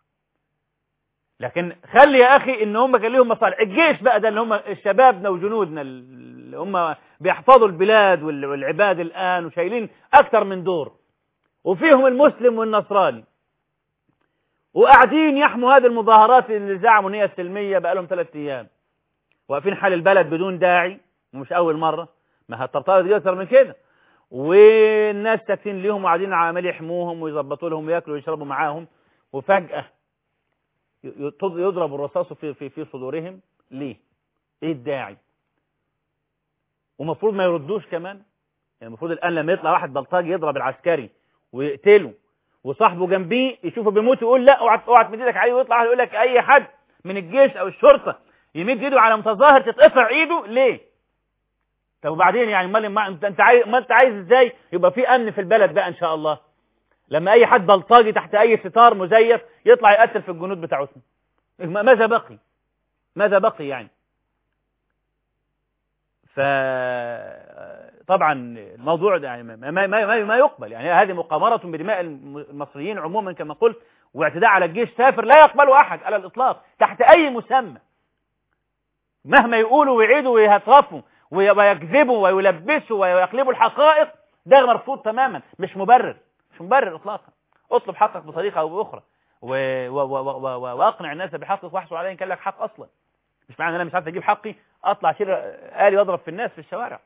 لكن خلي يا اخي ان هم كان لهم مصالح الجيش بقى ده اللي هم شبابنا وجنودنا اللي هم بيحفظوا البلاد وال- والعباد الان وشايلين اكتر من دور وفيهم المسلم والنصراني وقاعدين يحموا هذه المظاهرات اللي زعموا ان هي سلميه بقى لهم ثلاث ايام واقفين حال البلد بدون داعي ومش اول مره ما هالطرطقه دي اكتر من كده والناس ساكتين ليهم وقاعدين عمال يحموهم ويظبطوا لهم وياكلوا ويشربوا معاهم وفجاه ي- يضرب الرصاص في في في صدورهم ليه؟ ايه الداعي؟ ومفروض ما يردوش كمان يعني المفروض الان لما يطلع واحد بلطجي يضرب العسكري ويقتله وصاحبه جنبيه يشوفه بيموت يقول لا اوعى اوعى تمد ايدك عليه ويطلع واحد يقول لك اي حد من الجيش او الشرطه يمد ايده على متظاهر تتقطع ايده ليه؟ طب وبعدين يعني امال ما انت انت عايز ما انت عايز ازاي يبقى في امن في البلد بقى ان شاء الله لما اي حد بلطجي تحت اي ستار مزيف يطلع يقتل في الجنود بتاعتنا م- ماذا بقي ماذا بقي يعني ف طبعا الموضوع ده يعني ما, ما, ما, ما يقبل يعني هذه مقامرة بدماء الم- المصريين عموما كما قلت واعتداء على الجيش سافر لا يقبله أحد على الإطلاق تحت أي مسمى مهما يقولوا ويعيدوا ويهترفوا وي- ويكذبوا ويلبسوا ويقلبوا الحقائق ده مرفوض تماما مش مبرر مش مبرر إطلاقا اطلب حقك بطريقة أو بأخرى و- و- و- و- و- واقنع الناس بحقك واحصل عليه ان كان لك حق اصلا مش معنى ان انا مش عارف اجيب حقي اطلع اشيل الي واضرب في الناس في الشوارع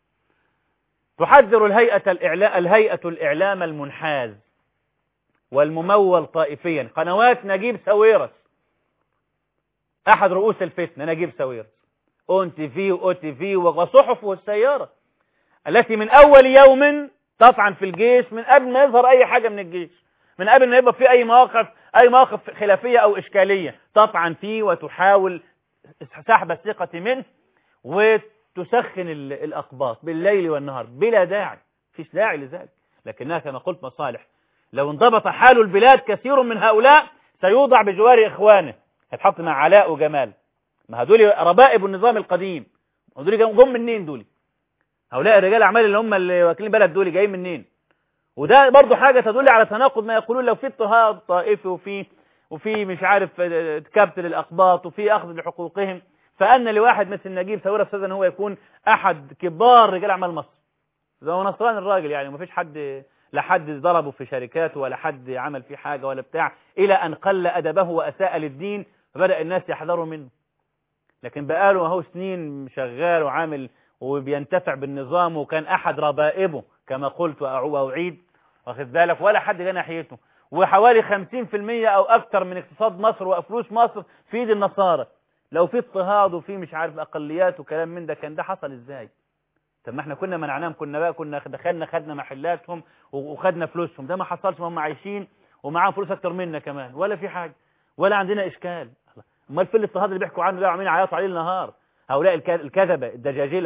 تحذر الهيئة الإعلاء الهيئة الإعلام المنحاز والممول طائفيا قنوات نجيب ساويرس أحد رؤوس الفتنة نجيب ساويرس أون تي في وأو تي في وصحف والسيارة التي من أول يوم تطعن في الجيش من قبل ما يظهر أي حاجة من الجيش من قبل ما يبقى في أي مواقف أي مواقف خلافية أو إشكالية تطعن فيه وتحاول سحب الثقة منه وتسخن ال- الأقباط بالليل والنهار بلا داعي فيش داعي لذلك لكنها كما قلت مصالح لو انضبط حال البلاد كثير من هؤلاء سيوضع بجوار إخوانه هيتحط مع علاء وجمال ما هدول ربائب النظام القديم هدول جم جم منين دول هؤلاء الرجال الأعمال اللي هم اللي واكلين بلد دول جايين منين وده برضو حاجة تدل على تناقض ما يقولون لو في اضطهاد طائفي وفي وفي مش عارف آه، كبت للأقباط وفي أخذ لحقوقهم فأن لواحد مثل نجيب ثورة أستاذ أن هو يكون أحد كبار رجال أعمال مصر ده هو نصراني الراجل يعني ما فيش حد لا حد ضربه في شركاته ولا حد عمل فيه حاجة ولا بتاع إلى أن قل أدبه وأساء للدين فبدأ الناس يحذروا منه لكن بقاله اهو سنين شغال وعامل وبينتفع بالنظام وكان أحد ربائبه كما قلت وأعيد واخد بالك ولا حد جه ناحيته وحوالي 50% أو أكثر من اقتصاد مصر وفلوس مصر في ايد النصارى لو في اضطهاد وفي مش عارف أقليات وكلام من ده كان ده حصل إزاي طب ما احنا كنا منعناهم كنا بقى كنا دخلنا خدنا محلاتهم وخدنا فلوسهم ده ما حصلش ما هم عايشين ومعاهم فلوس اكتر منا كمان ولا في حاجه ولا عندنا اشكال امال في الاضطهاد اللي بيحكوا عنه ده عاملين عياط عليه النهار هؤلاء الكذبه الدجاجله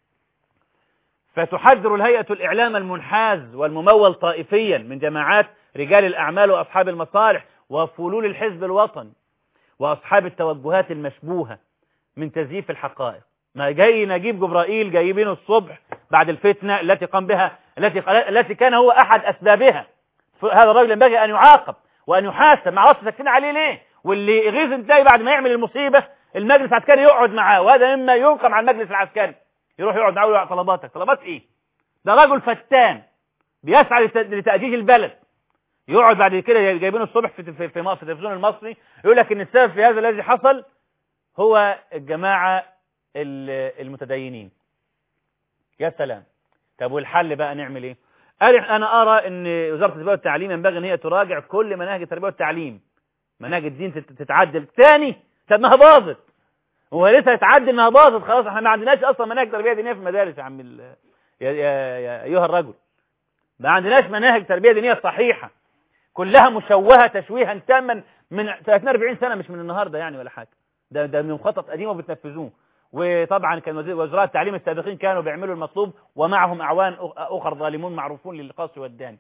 فتحذر الهيئه الاعلام المنحاز والممول طائفيا من جماعات رجال الاعمال واصحاب المصالح وفلول الحزب الوطني واصحاب التوجهات المشبوهه من تزييف الحقائق ما جاي نجيب جبرائيل جايبينه الصبح بعد الفتنة التي قام بها التي التي كان هو أحد أسبابها هذا الرجل ينبغي أن يعاقب وأن يحاسب مع رأس ساكتين عليه ليه واللي يغيظ انتهي بعد ما يعمل المصيبة المجلس العسكري يقعد معاه وهذا مما ينقم على المجلس العسكري يروح يقعد معاه ويقول طلباتك طلبات ايه ده رجل فتان بيسعى لتأجيج البلد يقعد بعد كده جايبينه الصبح في في في, في التلفزيون المصري يقول لك ان السبب في هذا الذي حصل هو الجماعه المتدينين يا سلام طب والحل بقى نعمل ايه قال انا ارى ان وزاره التربيه والتعليم ينبغي ان هي تراجع كل مناهج التربيه والتعليم مناهج الدين تتعدل تاني طب ما هي باظت هو لسه يتعدل انها باظت خلاص احنا ما عندناش اصلا مناهج تربيه دينيه في المدارس يا عم ال... يا, يا, يا ايها الرجل ما عندناش مناهج تربيه دينيه صحيحه كلها مشوهه تشويها تاما من 30 40 سنه مش من النهارده يعني ولا حاجه ده ده من مخطط قديم وبتنفذوه وطبعا كان وزراء التعليم السابقين كانوا بيعملوا المطلوب ومعهم اعوان اخر ظالمون معروفون للقاص والداني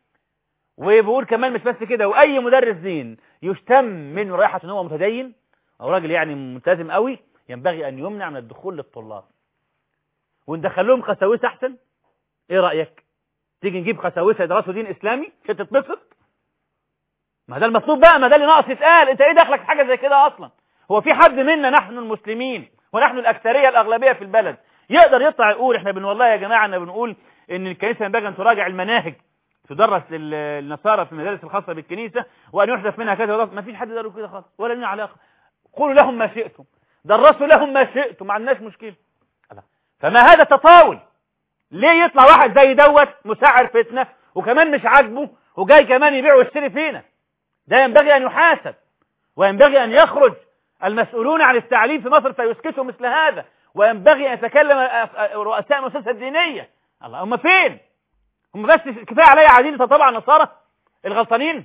وبقول كمان مش بس كده واي مدرس دين يشتم من رائحه ان هو متدين او راجل يعني ملتزم قوي ينبغي ان يمنع من الدخول للطلاب وندخل لهم قساوسه احسن ايه رايك تيجي نجيب قساوسه يدرسوا دين اسلامي عشان تتبسط ما ده المطلوب بقى ما ده اللي ناقص يتقال انت ايه دخلك في حاجه زي كده اصلا هو في حد منا نحن المسلمين ونحن الأكثرية الأغلبية في البلد يقدر يطلع يقول احنا بن والله يا جماعة احنا بنقول ان الكنيسة ينبغي ان تراجع المناهج تدرس للنصارى في المدارس الخاصة بالكنيسة وأن يحدث منها كذا ما فيش حد يقول كده خالص ولا لنا علاقة قولوا لهم ما شئتم درسوا لهم ما شئتم ما عندناش مشكلة فما هذا تطاول ليه يطلع واحد زي دوت مسعر فتنة وكمان مش عاجبه وجاي كمان يبيع ويشتري فينا ده ينبغي أن يحاسب وينبغي أن يخرج المسؤولون عن التعليم في مصر فيسكتوا مثل هذا وينبغي أن يتكلم رؤساء المؤسسات الدينية الله هم فين هم بس كفاية عليا عايزين يتطبع النصارى الغلطانين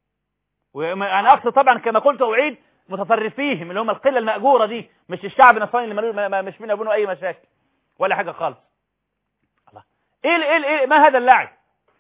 وأنا أقصد طبعا كما قلت وأعيد متطرفيهم اللي هم القلة المأجورة دي مش الشعب النصراني اللي مش من أبونه أي مشاكل ولا حاجة خالص الله إيه إيه إيه ما هذا اللعب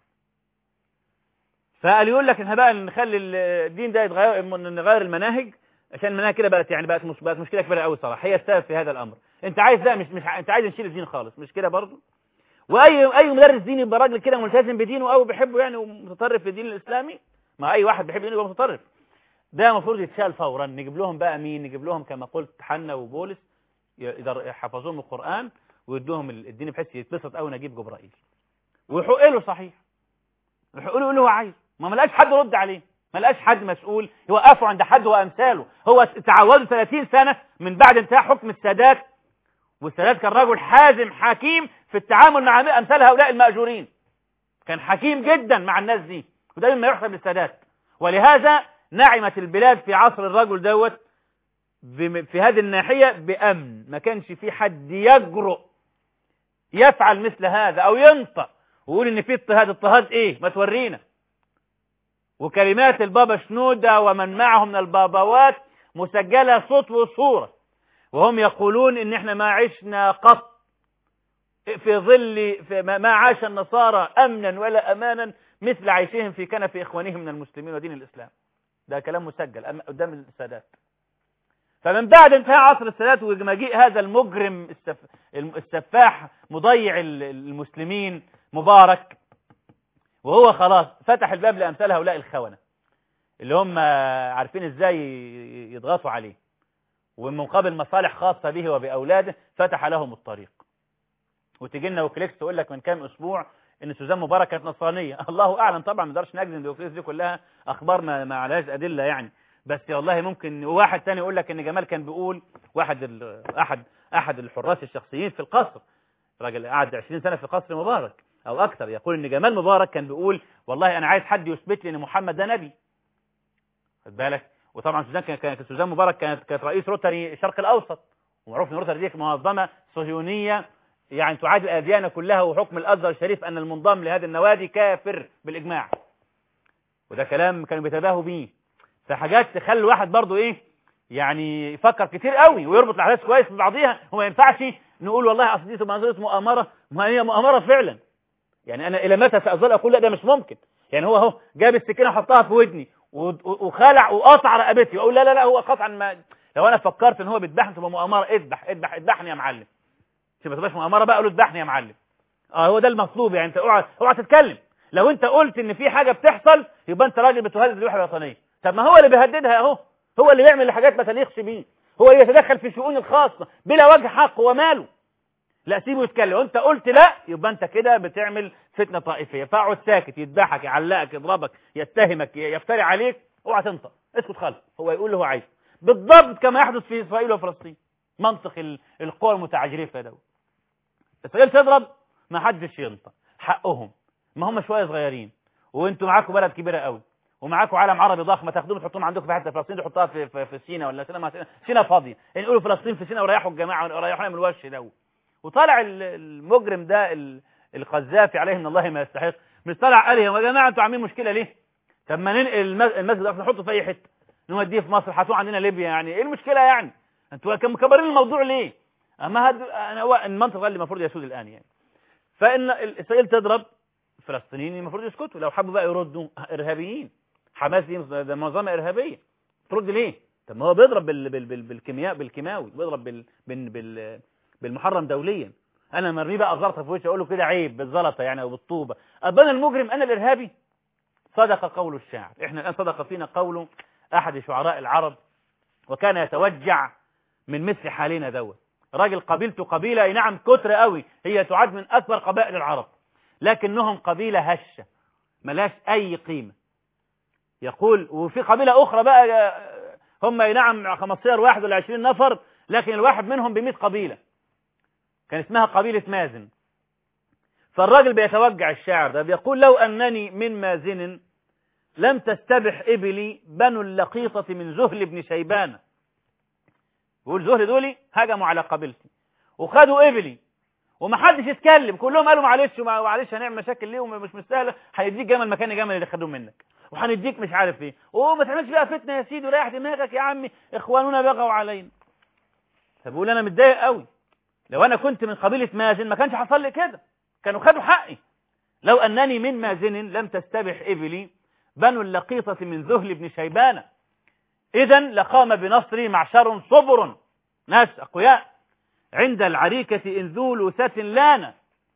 فقال يقول لك احنا بقى نخلي الدين ده يتغير نغير المناهج عشان المناهج كده بقت يعني بقت مش بقت مشكله كبيره قوي صراحه هي السبب في هذا الامر انت عايز ده مش مش انت عايز نشيل الدين خالص مش كده برضه واي اي مدرس ديني يبقى راجل كده ملتزم بدينه قوي بيحبه يعني ومتطرف في الدين الاسلامي ما اي واحد بيحب دينه يبقى متطرف ده المفروض يتشال فورا نجيب لهم بقى مين نجيب لهم كما قلت حنا وبولس يحفظوهم القران ويدوهم الدين بحيث يتبسط قوي نجيب جبرائيل ويحق له صحيح يحق له اللي هو عايز ما ملقاش حد يرد عليه ما لقاش حد مسؤول يوقفوا عند حد وامثاله هو تعودوا 30 سنة من بعد انتهاء حكم السادات والسادات كان رجل حازم حكيم في التعامل مع امثال هؤلاء المأجورين كان حكيم جدا مع الناس دي وده مما يحسب للسادات ولهذا نعمت البلاد في عصر الرجل دوت في هذه الناحية بأمن ما كانش في حد يجرؤ يفعل مثل هذا أو ينطق ويقول إن في اضطهاد اضطهاد إيه ما تورينا وكلمات البابا شنودة ومن معه من البابوات مسجلة صوت وصورة وهم يقولون ان احنا ما عشنا قط في ظل في ما عاش النصارى امنا ولا امانا مثل عيشهم في كنف اخوانهم من المسلمين ودين الاسلام ده كلام مسجل قدام السادات فمن بعد انتهاء عصر السادات ومجيء هذا المجرم السفاح مضيع المسلمين مبارك وهو خلاص فتح الباب لأمثال هؤلاء الخونة اللي هم عارفين ازاي يضغطوا عليه ومن مقابل مصالح خاصة به وبأولاده فتح لهم الطريق وتجي لنا وكليكس تقول لك من كام أسبوع ان سوزان مبارك كانت نصرانيه الله اعلم طبعا ما نقدرش نجزم بالقصص دي كلها اخبار ما, ما عليهاش ادله يعني بس والله ممكن واحد تاني يقول لك ان جمال كان بيقول واحد ال... احد احد الحراس الشخصيين في القصر راجل قعد 20 سنه في قصر مبارك او اكثر يقول ان جمال مبارك كان بيقول والله انا عايز حد يثبت لي ان محمد ده نبي خد بالك وطبعا سوزان كانت كان سوزان مبارك كانت كانت رئيس روتري الشرق الاوسط ومعروف ان روتري دي منظمه صهيونيه يعني تعادل الاديان كلها وحكم الازهر الشريف ان المنضم لهذه النوادي كافر بالاجماع وده كلام كانوا بيتباهوا بيه فحاجات تخلي الواحد برضو ايه يعني يفكر كتير قوي ويربط الاحداث كويس ببعضيها هو ما ينفعش نقول والله اصل دي منظومه مؤامره ما هي مؤامره فعلا يعني انا الى متى ساظل اقول لا ده مش ممكن يعني هو اهو جاب السكينه وحطها في ودني وخلع وقطع رقبتي واقول لا لا لا هو قطعا ما لو انا فكرت ان هو بيذبحني تبقى مؤامره اذبح اذبح اذبحني يا معلم ما تبقاش مؤامره بقى قول اذبحني يا معلم اه هو ده المطلوب يعني انت اوعى اوعى تتكلم لو انت قلت ان في حاجه بتحصل يبقى انت راجل بتهدد الوحده الوطنيه طب ما هو اللي بيهددها اهو هو اللي بيعمل حاجات ما تليقش بيه هو اللي يتدخل في شؤون الخاصه بلا وجه حق وماله لا سيبه يتكلم وانت قلت لا يبقى انت كده بتعمل فتنه طائفيه فاقعد ساكت يذبحك يعلقك يضربك يتهمك يفتري عليك اوعى تنطق اسكت خالص هو يقول اللي هو عايزه بالضبط كما يحدث في اسرائيل وفلسطين منطق القوى المتعجرفه ده اسرائيل تضرب ما حدش ينطق حقهم ما هم شويه صغيرين وانتوا معاكم بلد كبيره قوي ومعاكم عالم عربي ضخم تاخدوهم تحطوهم عندكم في حته فلسطين تحطوها في في, في سينا ولا سينا ما سينا, سينا فاضيه يعني يقولوا فلسطين في سينا وريحوا الجماعه وريحونا من الوش ده وطالع المجرم ده القذافي عليه من الله ما يستحق مش طالع قال يا جماعه انتوا عاملين مشكله ليه طب ما ننقل المسجد ده نحطه في اي حته نوديه في مصر هاتوه عندنا ليبيا يعني ايه المشكله يعني انتوا مكبرين الموضوع ليه اما هد... انا المنطق اللي المفروض يسود الان يعني فان اسرائيل تضرب الفلسطينيين المفروض يسكتوا لو حبوا بقى يردوا ارهابيين حماس دي ده منظمه ارهابيه ترد ليه طب ما هو بيضرب بال... بال... بال... بالكيمياء بالكيماوي بيضرب بال... بال... بال... بالمحرم دوليا انا مرميه بقى زلطه في وشي اقول له كده عيب بالزلطه يعني او بالطوبه ابقى انا المجرم انا الارهابي صدق قول الشاعر احنا الان صدق فينا قول احد شعراء العرب وكان يتوجع من مثل حالنا دوت راجل قبيلته قبيله اي نعم كتر قوي هي تعد من اكبر قبائل العرب لكنهم قبيله هشه ملاش اي قيمه يقول وفي قبيله اخرى بقى هم اي نعم 15 واحد ولا 20 نفر لكن الواحد منهم ب 100 قبيله كان اسمها قبيله مازن فالراجل بيتوجع الشاعر ده بيقول لو انني من مازن لم تستبح ابلي بنو اللقيطه من زهل بن شيبان يقول زهل دولي هجموا على قبيلتي وخدوا ابلي ومحدش يتكلم كلهم قالوا معلش معلش هنعمل مشاكل ليه ومش مستاهله هيديك جمل مكان جمل اللي خدوه منك وهنديك مش عارف ايه وما تعملش بقى فتنه يا سيدي وريح دماغك يا عمي اخواننا بغوا علينا فبقول انا متضايق قوي لو انا كنت من قبيله مازن ما كانش حصل لي كده كانوا خدوا حقي لو انني من مازن لم تستبح ابلي بنو اللقيطه من ذهل بن شيبان اذا لقام بنصري معشر صبر ناس اقوياء عند العريكة إن ذو لوثة لانا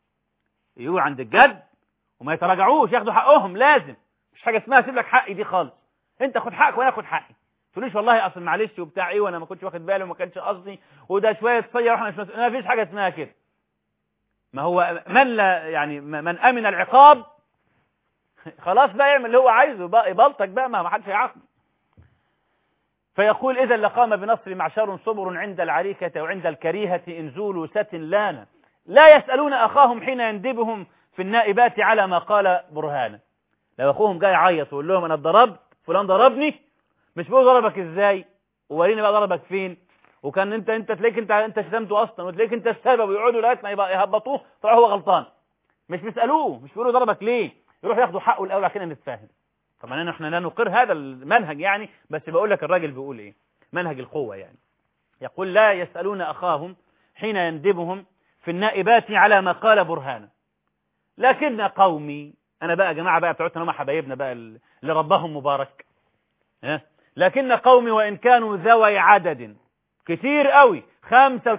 يقول عند الجد وما يتراجعوش ياخدوا حقهم لازم مش حاجة اسمها سيب لك حقي دي خالص انت خد حقك وانا اخد حقي تقوليش والله اصل معلش وبتاع ايه وانا ما كنتش واخد بالي وما كانش قصدي وده شويه تصير واحنا مش مسؤول ما فيش حاجه اسمها كده ما هو من لا يعني من امن العقاب خلاص بقى يعمل اللي هو عايزه بقى يبلطك بقى ما حدش هيعاقبه فيقول إذا لقام بنصر معشر صبر عند العريكة وعند الكريهة إن زولوا ست لانا لا يسألون أخاهم حين يندبهم في النائبات على ما قال برهانا لو أخوهم جاي يعيط ويقول لهم أنا اتضربت فلان ضربني مش بيقول ضربك إزاي ووريني بقى ضربك فين وكان انت انت تلاقيك انت انت شتمته اصلا وتلاقيك انت السبب ويقعدوا لغايه ما يبقى يهبطوه طلع هو غلطان مش بيسالوه مش بيقولوا ضربك ليه يروح ياخدوا حقه الاول عشان نتفاهم طبعا احنا لا نقر هذا المنهج يعني بس بقول لك الراجل بيقول ايه منهج القوة يعني يقول لا يسألون أخاهم حين يندبهم في النائبات على ما قال برهانا لكن قومي أنا بقى يا جماعة بقى بتوعتنا هم حبايبنا بقى اللي ربهم مبارك ها لكن قومي وإن كانوا ذوي عدد كتير قوي 95%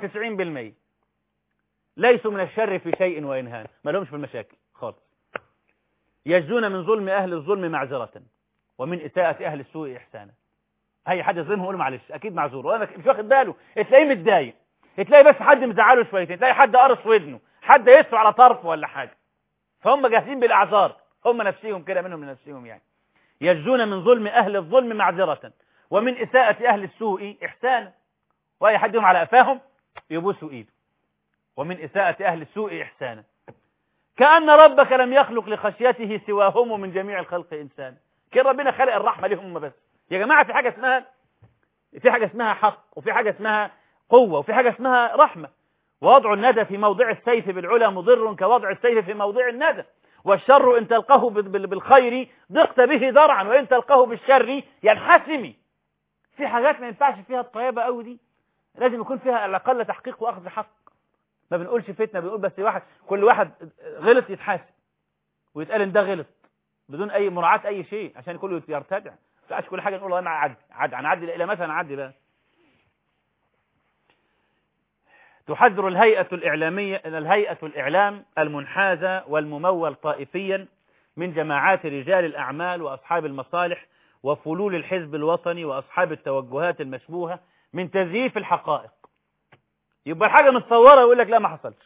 ليسوا من الشر في شيء وإنهان ما لهمش في المشاكل خالص يجزون من ظلم أهل الظلم معذرة ومن إساءة أهل السوء إحسانا هي حد يظلمه يقول معلش أكيد معذور وأنا مش واخد باله تلاقيه متضايق تلاقي بس حد مزعله شويتين تلاقي حد قرص ودنه حد يسوى على طرف ولا حاجة فهم جاهزين بالأعذار هم نفسهم كده منهم لنفسهم يعني يجزون من ظلم أهل الظلم معذرة ومن إساءة أهل السوء إحسانا وأي حد يوم على قفاهم يبوسوا إيده ومن إساءة أهل السوء إحسانا كأن ربك لم يخلق لخشيته سواهم من جميع الخلق إنسان كان ربنا خلق الرحمة لهم هم بس يا جماعة في حاجة اسمها في حاجة اسمها حق وفي حاجة اسمها قوة وفي حاجة اسمها رحمة ووضع الندى في موضع السيف بالعلا مضر كوضع السيف في موضع الندى والشر إن تلقاه بالخير ضقت به ذرعا وإن تلقاه بالشر ينحسمي في حاجات ما ينفعش فيها الطيبة قوي دي لازم يكون فيها على الأقل تحقيق وأخذ حق ما بنقولش فتنة بنقول بس واحد كل واحد غلط يتحاسب ويتقال ان ده غلط بدون أي مراعاة أي شيء عشان كله يرتدع ما كل حاجة نقول والله ما عدي عدي هنعدي إلى مثلا عدي بقى تحذر الهيئة الإعلامية الهيئة الإعلام المنحازة والممول طائفيا من جماعات رجال الأعمال وأصحاب المصالح وفلول الحزب الوطني وأصحاب التوجهات المشبوهة من تزييف الحقائق يبقى الحاجة متصورة ويقول لك لا ما حصلش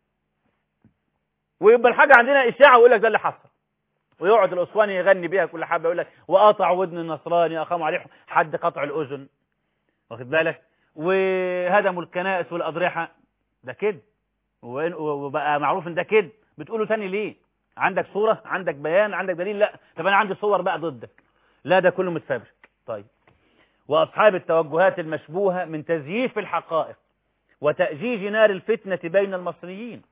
ويبقى الحاجة عندنا إشاعة ويقول لك ده اللي حصل ويقعد الأسواني يغني بيها كل حبة يقول لك وقطع ودن النصراني أقام عليه حد قطع الأذن واخد بالك وهدموا الكنائس والأضرحة ده كده وبقى معروف ان ده كده بتقوله تاني ليه عندك صورة عندك بيان عندك دليل لا طب انا عندي صور بقى ضدك لا ده كله متفبرك طيب واصحاب التوجهات المشبوهة من تزييف الحقائق وتأجيج نار الفتنة بين المصريين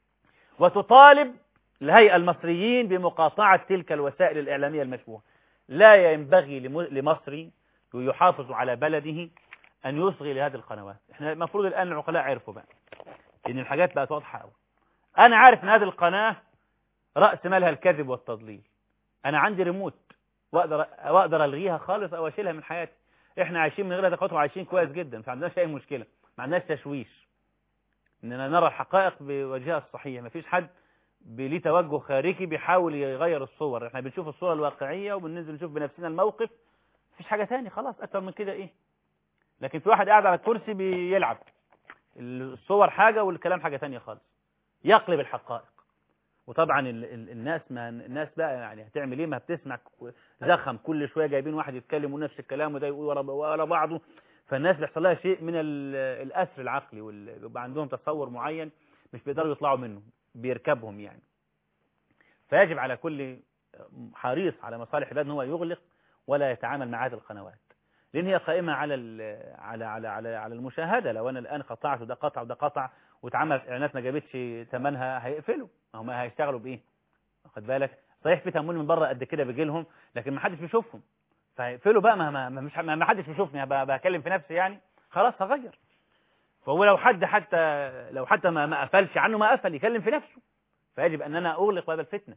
وتطالب الهيئة المصريين بمقاطعة تلك الوسائل الإعلامية المشبوهة لا ينبغي لمصري يحافظ على بلده أن يصغي لهذه القنوات احنا المفروض الآن العقلاء عرفوا بقى إن الحاجات بقت واضحة قوي أنا عارف إن هذه القناة رأس مالها الكذب والتضليل أنا عندي ريموت وأقدر وأقدر ألغيها خالص أو أشيلها من حياتي إحنا عايشين من غير تقاطع وعايشين كويس جدا فعندناش أي مشكلة ما عندناش تشويش إننا نرى الحقائق بوجهها الصحيح ما فيش حد ليه توجه خارجي بيحاول يغير الصور احنا بنشوف الصورة الواقعية وبننزل نشوف بنفسنا الموقف مفيش حاجة تاني خلاص أكتر من كده إيه لكن في واحد قاعد على الكرسي بيلعب الصور حاجة والكلام حاجة تانية خالص يقلب الحقائق وطبعا ال ال الناس ما الناس بقى يعني هتعمل ايه ما بتسمع زخم كل شويه جايبين واحد يتكلم ونفس الكلام وده يقول ورا ورا بعضه فالناس بيحصل لها شيء من الاسر العقلي ويبقى عندهم تصور معين مش بيقدروا يطلعوا منه بيركبهم يعني فيجب على كل حريص على مصالح البلد ان هو يغلق ولا يتعامل مع هذه القنوات لان هي قائمه على على على على على المشاهده لو انا الان قطعت وده قطع وده قطع واتعملت اعلانات ما جابتش ثمنها هيقفلوا هم هيشتغلوا بايه واخد بالك صحيح في تمويل من بره قد كده بيجي لهم لكن ما حدش بيشوفهم فيقفلوا بقى ما ما مش ما حدش بيشوفني بكلم في نفسي يعني خلاص هغير فهو لو حد حتى لو حتى ما ما قفلش عنه ما قفل يكلم في نفسه فيجب ان انا اغلق هذا الفتنه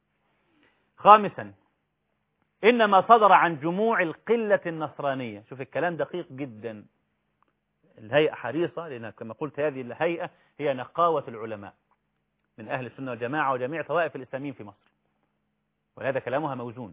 خامسا إنما صدر عن جموع القلة النصرانية شوف الكلام دقيق جدا الهيئة حريصة لأن كما قلت هذه الهيئة هي نقاوة العلماء من أهل السنة والجماعة وجميع طوائف الإسلاميين في مصر وهذا كلامها موزون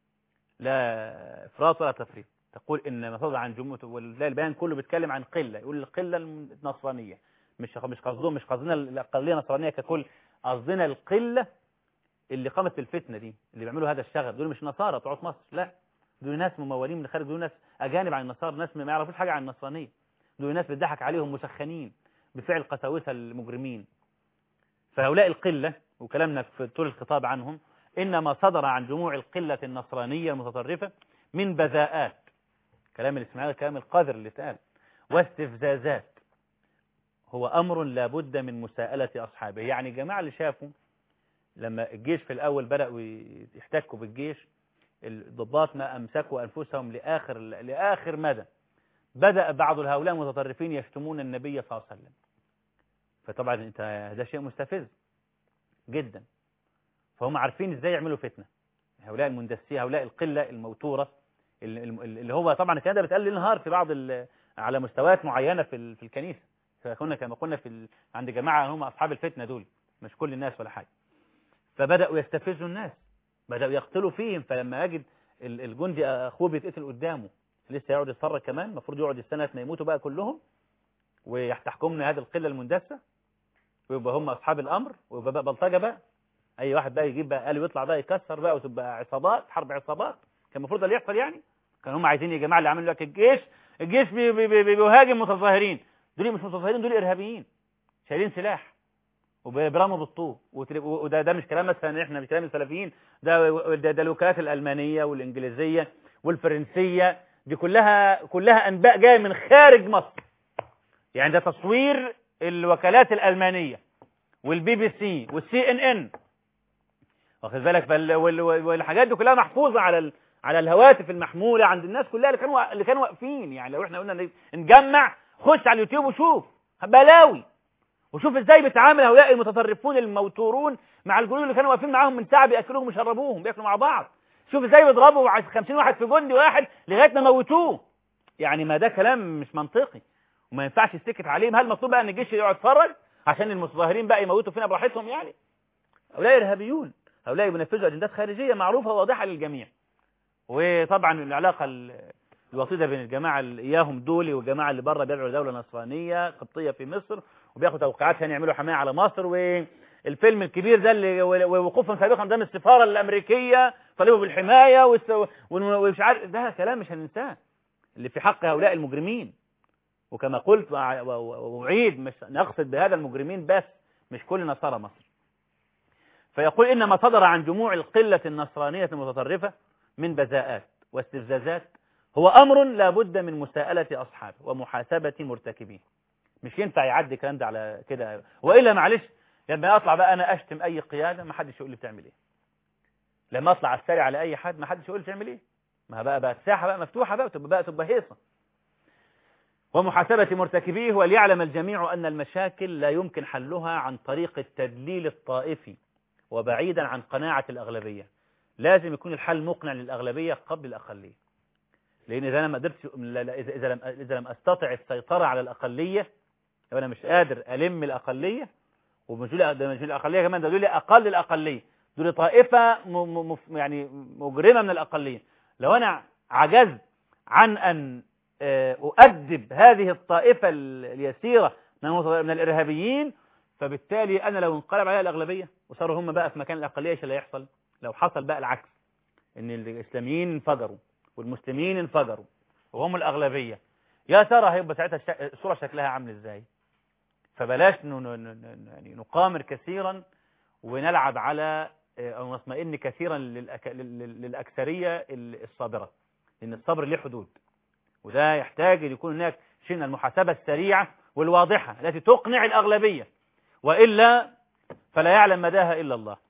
لا إفراط ولا تفريط تقول إن ما صدر عن جموع والله البيان كله بيتكلم عن قلة يقول القلة النصرانية مش مش قصدهم مش قصدنا الأقلية النصرانية ككل قصدنا القلة اللي قامت بالفتنة دي اللي بيعملوا هذا الشغب دول مش نصارى بتوع مصر لا دول ناس ممولين من الخارج دول ناس أجانب عن النصارى ناس ما يعرفوش حاجة عن النصرانية دول ناس بتضحك عليهم مسخنين بفعل قساوسة المجرمين فهؤلاء القلة وكلامنا في طول الخطاب عنهم إنما صدر عن جموع القلة النصرانية المتطرفة من بذاءات كلام الإسماعيل كلام القذر اللي اتقال واستفزازات هو أمر لابد من مساءلة أصحابه يعني الجماعة اللي شافوا لما الجيش في الأول بدأوا يحتكوا بالجيش الضباط ما أمسكوا أنفسهم لآخر, لآخر مدى بدأ بعض هؤلاء المتطرفين يشتمون النبي صلى الله عليه وسلم فطبعا انت هذا شيء مستفز جدا فهم عارفين ازاي يعملوا فتنة هؤلاء المندسية هؤلاء القلة الموتورة اللي هو طبعا الكلام ده بيتقال ليل نهار في بعض على مستويات معينة في في الكنيسة فكنا كما قلنا في عند جماعة هم أصحاب الفتنة دول مش كل الناس ولا حاجة فبدأوا يستفزوا الناس بدأوا يقتلوا فيهم فلما يجد الجندي أخوه بيتقتل قدامه لسه يقعد يتفرج كمان المفروض يقعد السنة ما يموتوا بقى كلهم ويحتحكمنا هذه القلة المندسة ويبقى هم أصحاب الأمر ويبقى بقى بلطجة بقى اي واحد بقى يجيب بقى قال ويطلع بقى يكسر بقى وتبقى عصابات حرب عصابات كان المفروض ده اللي يحصل يعني كان هم عايزين يا جماعه اللي عملوا لك الجيش الجيش بي بي بي بيهاجم متظاهرين دول مش متظاهرين دول ارهابيين شايلين سلاح وبيرموا بالطوب وده ده مش كلام مثلا احنا مش كلام السلفيين ده ده, ده الوكالات الالمانيه والانجليزيه والفرنسيه دي كلها كلها انباء جايه من خارج مصر يعني ده تصوير الوكالات الالمانيه والبي بي سي والسي ان ان واخد بالك والحاجات دي كلها محفوظه على ال... على الهواتف المحموله عند الناس كلها اللي كانوا اللي كانوا واقفين يعني لو احنا قلنا نجمع خش على اليوتيوب وشوف بلاوي وشوف ازاي بيتعامل هؤلاء المتطرفون الموتورون مع الجنود اللي كانوا واقفين معاهم من ساعه بياكلوهم ويشربوهم بياكلوا مع بعض شوف ازاي بيضربوا 50 واحد في جندي واحد لغايه ما موتوه يعني ما ده كلام مش منطقي وما ينفعش يسكت عليهم هل مطلوب بقى ان الجيش يقعد يتفرج عشان المتظاهرين بقى يموتوا فينا براحتهم يعني هؤلاء ارهابيون هؤلاء بينفذوا اجندات خارجيه معروفه وواضحه للجميع وطبعا العلاقه الوطيده بين الجماعه اللي اياهم دولي والجماعه اللي بره بيدعوا لدوله نصرانيه قبطيه في مصر وبياخدوا توقيعات عشان يعملوا حمايه على مصر والفيلم الكبير ده اللي ووقوفهم سابقا قدام السفاره الامريكيه طالبوا بالحمايه ومش عارف ده كلام مش هننساه اللي في حق هؤلاء المجرمين وكما قلت واعيد مش نقصد بهذا المجرمين بس مش كل نصارى مصر فيقول إن ما صدر عن جموع القلة النصرانية المتطرفة من بذاءات واستفزازات هو أمر لا بد من مساءلة أصحابه ومحاسبة مرتكبيه مش ينفع يعدي الكلام ده على كده وإلا معلش لما أطلع بقى أنا أشتم أي قيادة ما حدش يقول لي بتعمل إيه لما أطلع أستري على أي حد ما حدش يقول لي بتعمل إيه ما بقى بقى الساحة بقى مفتوحة بقى تبقى بقى تبقى هيصة ومحاسبة مرتكبيه وليعلم الجميع أن المشاكل لا يمكن حلها عن طريق التدليل الطائفي وبعيدا عن قناعة الأغلبية لازم يكون الحل مقنع للأغلبية قبل الأقلية لأن إذا أنا ما قدرتش إذا لم إذا لم أستطع السيطرة على الأقلية لو أنا مش قادر ألم الأقلية ومش الأقلية كمان ده دول أقل الأقلية دول طائفة م م يعني مجرمة من الأقلية لو أنا عجزت عن أن أؤدب هذه الطائفة اليسيرة من الإرهابيين فبالتالي أنا لو انقلب عليها الأغلبية وصاروا هم بقى في مكان الأقلية ايش اللي هيحصل لو حصل بقى العكس إن الإسلاميين انفجروا والمسلمين انفجروا وهم الأغلبية يا ترى هيبقى ساعتها الصورة شكلها عامل إزاي فبلاش يعني نقامر كثيرا ونلعب على أو نطمئن كثيرا للأكثرية الصابرة لأن الصبر له حدود وده يحتاج أن يكون هناك شيء من المحاسبة السريعة والواضحة التي تقنع الأغلبية وإلا فلا يعلم مداها إلا الله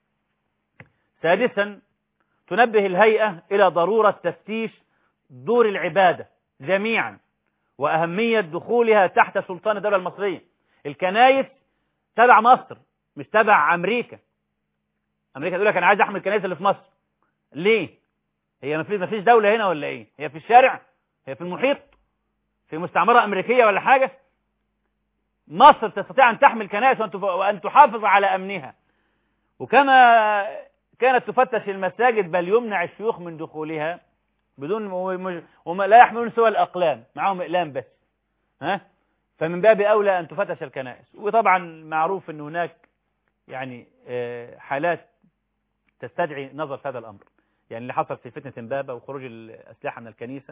سادسا تنبه الهيئة إلى ضرورة تفتيش دور العبادة جميعا وأهمية دخولها تحت سلطان الدولة المصرية الكنايس تبع مصر مش تبع أمريكا أمريكا تقول لك أنا عايز أحمي الكنايس اللي في مصر ليه؟ هي ما فيش دولة هنا ولا إيه؟ هي في الشارع؟ هي في المحيط؟ في مستعمرة أمريكية ولا حاجة؟ مصر تستطيع أن تحمل كنائس وأن تحافظ على أمنها وكما كانت تفتش المساجد بل يمنع الشيوخ من دخولها بدون وما لا يحملون سوى الأقلام معهم إقلام بس ها فمن باب أولى أن تفتش الكنائس وطبعا معروف أن هناك يعني حالات تستدعي نظر في هذا الأمر يعني اللي حصل في فتنة امبابة وخروج الأسلحة من الكنيسة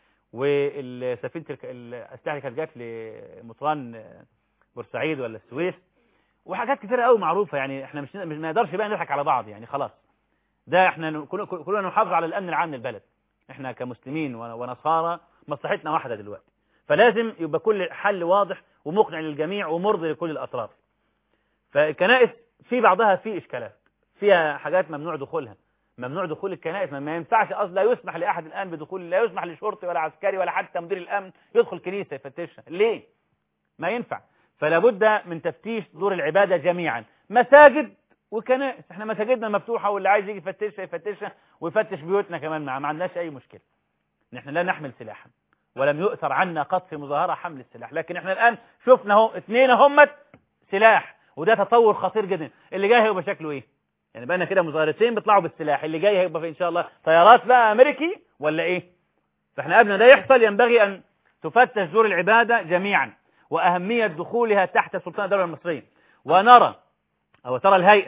وسفينة الأسلحة كانت جات لمطران بورسعيد ولا السويس وحاجات كثيرة قوي معروفة يعني احنا مش مش ما نقدرش بقى نضحك على بعض يعني خلاص ده احنا كلنا نحافظ على الامن العام للبلد احنا كمسلمين ونصارى مصلحتنا واحدة دلوقتي فلازم يبقى كل حل واضح ومقنع للجميع ومرضي لكل الاطراف فالكنائس في بعضها في اشكالات فيها حاجات ممنوع دخولها ممنوع دخول الكنائس ما ينفعش اصلا لا يسمح لاحد الان بدخول لا يسمح لشرطي ولا عسكري ولا حتى مدير الامن يدخل كنيسه يفتشها ليه ما ينفع فلا بد من تفتيش دور العبادة جميعا مساجد وكنائس احنا مساجدنا مفتوحة واللي عايز يجي يفتشها يفتشها ويفتش بيوتنا كمان معاه ما عندناش اي مشكلة نحن لا نحمل سلاحا ولم يؤثر عنا قط في مظاهرة حمل السلاح لكن احنا الان شفنا اهو اثنين همت سلاح وده تطور خطير جدا اللي جاي هيبقى شكله ايه يعني بقى كده مظاهرتين بيطلعوا بالسلاح اللي جاي هيبقى في ان شاء الله طيارات بقى امريكي ولا ايه فاحنا قبل ده يحصل ينبغي ان تفتش دور العبادة جميعا وأهمية دخولها تحت سلطان الدولة المصرية ونرى أو ترى الهيئة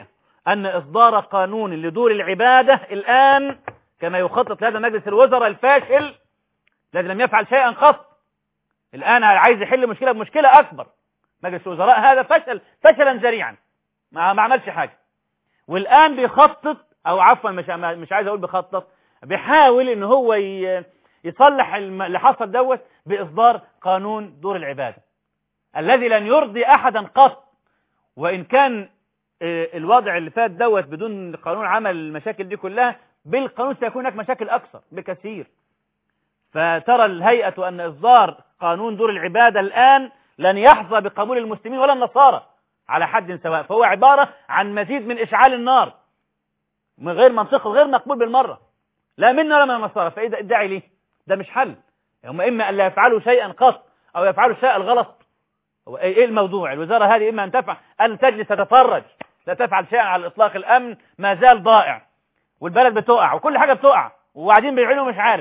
أن إصدار قانون لدور العبادة الآن كما يخطط لهذا مجلس الوزراء الفاشل الذي لم يفعل شيئا قط الآن عايز يحل مشكلة بمشكلة أكبر مجلس الوزراء هذا فشل فشلا ذريعا ما, ما عملش حاجة والآن بيخطط أو عفوا مش مش عايز أقول بيخطط بيحاول إن هو يصلح اللي حصل دوت بإصدار قانون دور العبادة الذي لن يرضي أحدا قط وإن كان الوضع اللي فات دوت بدون قانون عمل المشاكل دي كلها بالقانون سيكون هناك مشاكل أكثر بكثير فترى الهيئة أن إصدار قانون دور العبادة الآن لن يحظى بقبول المسلمين ولا النصارى على حد سواء فهو عبارة عن مزيد من إشعال النار من غير منطقي وغير مقبول بالمرة لا منا ولا من النصارى فإيه ده ادعي ليه ده مش حل هم إما أن لا يفعلوا شيئا قط أو يفعلوا الشيء الغلط هو إيه الموضوع الوزارة هذه إما أن تفعل أن تجلس تتفرج لا تفعل شيئا على الإطلاق الأمن ما زال ضائع والبلد بتقع وكل حاجة بتقع وقاعدين بيعينوا مش عارف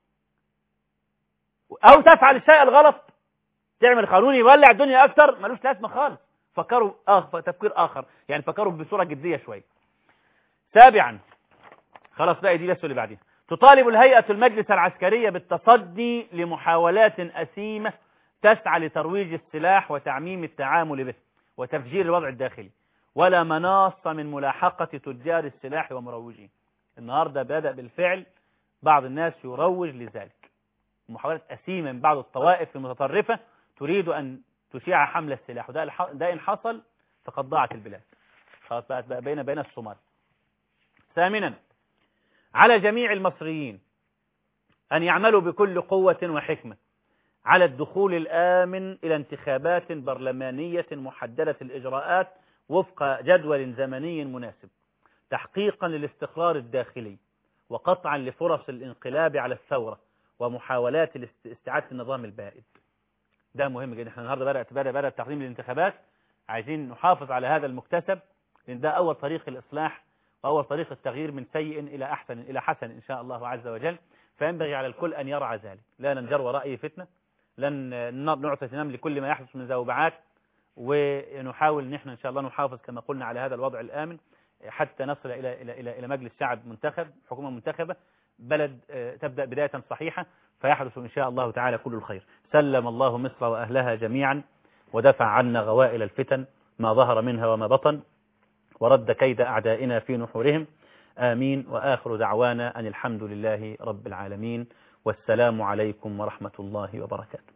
أو تفعل الشيء الغلط تعمل قانون يولع الدنيا أكثر ملوش لازمة خالص فكروا آخر تفكير آخر يعني فكروا بصورة جدية شوية سابعا خلاص بقى دي بس اللي بعدين تطالب الهيئة المجلس العسكرية بالتصدي لمحاولات أسيمة تسعى لترويج السلاح وتعميم التعامل به وتفجير الوضع الداخلي ولا مناص من ملاحقة تجار السلاح ومروجيه النهاردة بدأ بالفعل بعض الناس يروج لذلك محاولات أسيمة من بعض الطوائف المتطرفة تريد أن تشيع حمل السلاح وده ده إن حصل فقد ضاعت البلاد خلاص بقت بقى بين بين الصومال ثامنا على جميع المصريين أن يعملوا بكل قوة وحكمة على الدخول الآمن إلى انتخابات برلمانية محددة الإجراءات وفق جدول زمني مناسب تحقيقا للاستقرار الداخلي وقطعا لفرص الانقلاب على الثورة ومحاولات استعادة النظام البائد ده مهم جدا احنا النهارده بدأت بدأ بدأ تقديم الانتخابات عايزين نحافظ على هذا المكتسب لان ده اول طريق الاصلاح واول طريق التغيير من سيء الى احسن الى حسن ان شاء الله عز وجل فينبغي على الكل ان يرعى ذلك لا ننجر وراء اي فتنه لن نعطي اهتمام لكل ما يحدث من ذوبعات ونحاول ان احنا ان شاء الله نحافظ كما قلنا على هذا الوضع الامن حتى نصل الى الى الى, إلى مجلس شعب منتخب حكومه منتخبه بلد تبدا بدايه صحيحه فيحدث إن شاء الله تعالى كل الخير سلم الله مصر وأهلها جميعا ودفع عنا غوائل الفتن ما ظهر منها وما بطن ورد كيد أعدائنا في نحورهم آمين وآخر دعوانا أن الحمد لله رب العالمين والسلام عليكم ورحمة الله وبركاته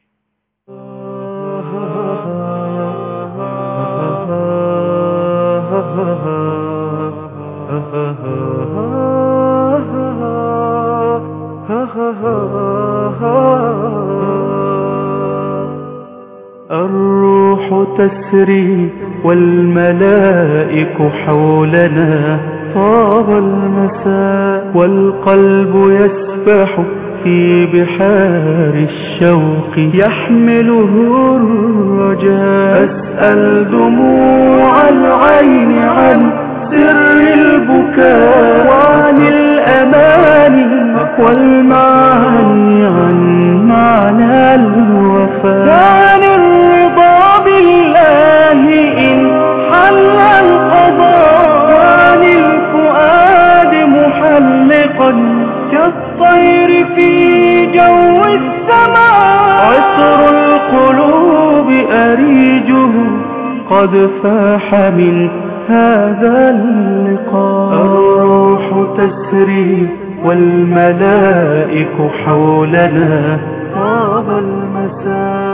الروح تسري والملائك حولنا طاب المساء والقلب يسبح في بحار الشوق يحمله الرجاء أسأل دموع العين عن سر البكاء وعن الأماني والمعاني عن معنى الوفاء عن الرضا بالله إن حل القضاء وعن الفؤاد محلقا كالطير في جو السماء عطر القلوب أريجه قد فاح من هذا اللقاء الروح تسري والملائك حولنا طاب المساء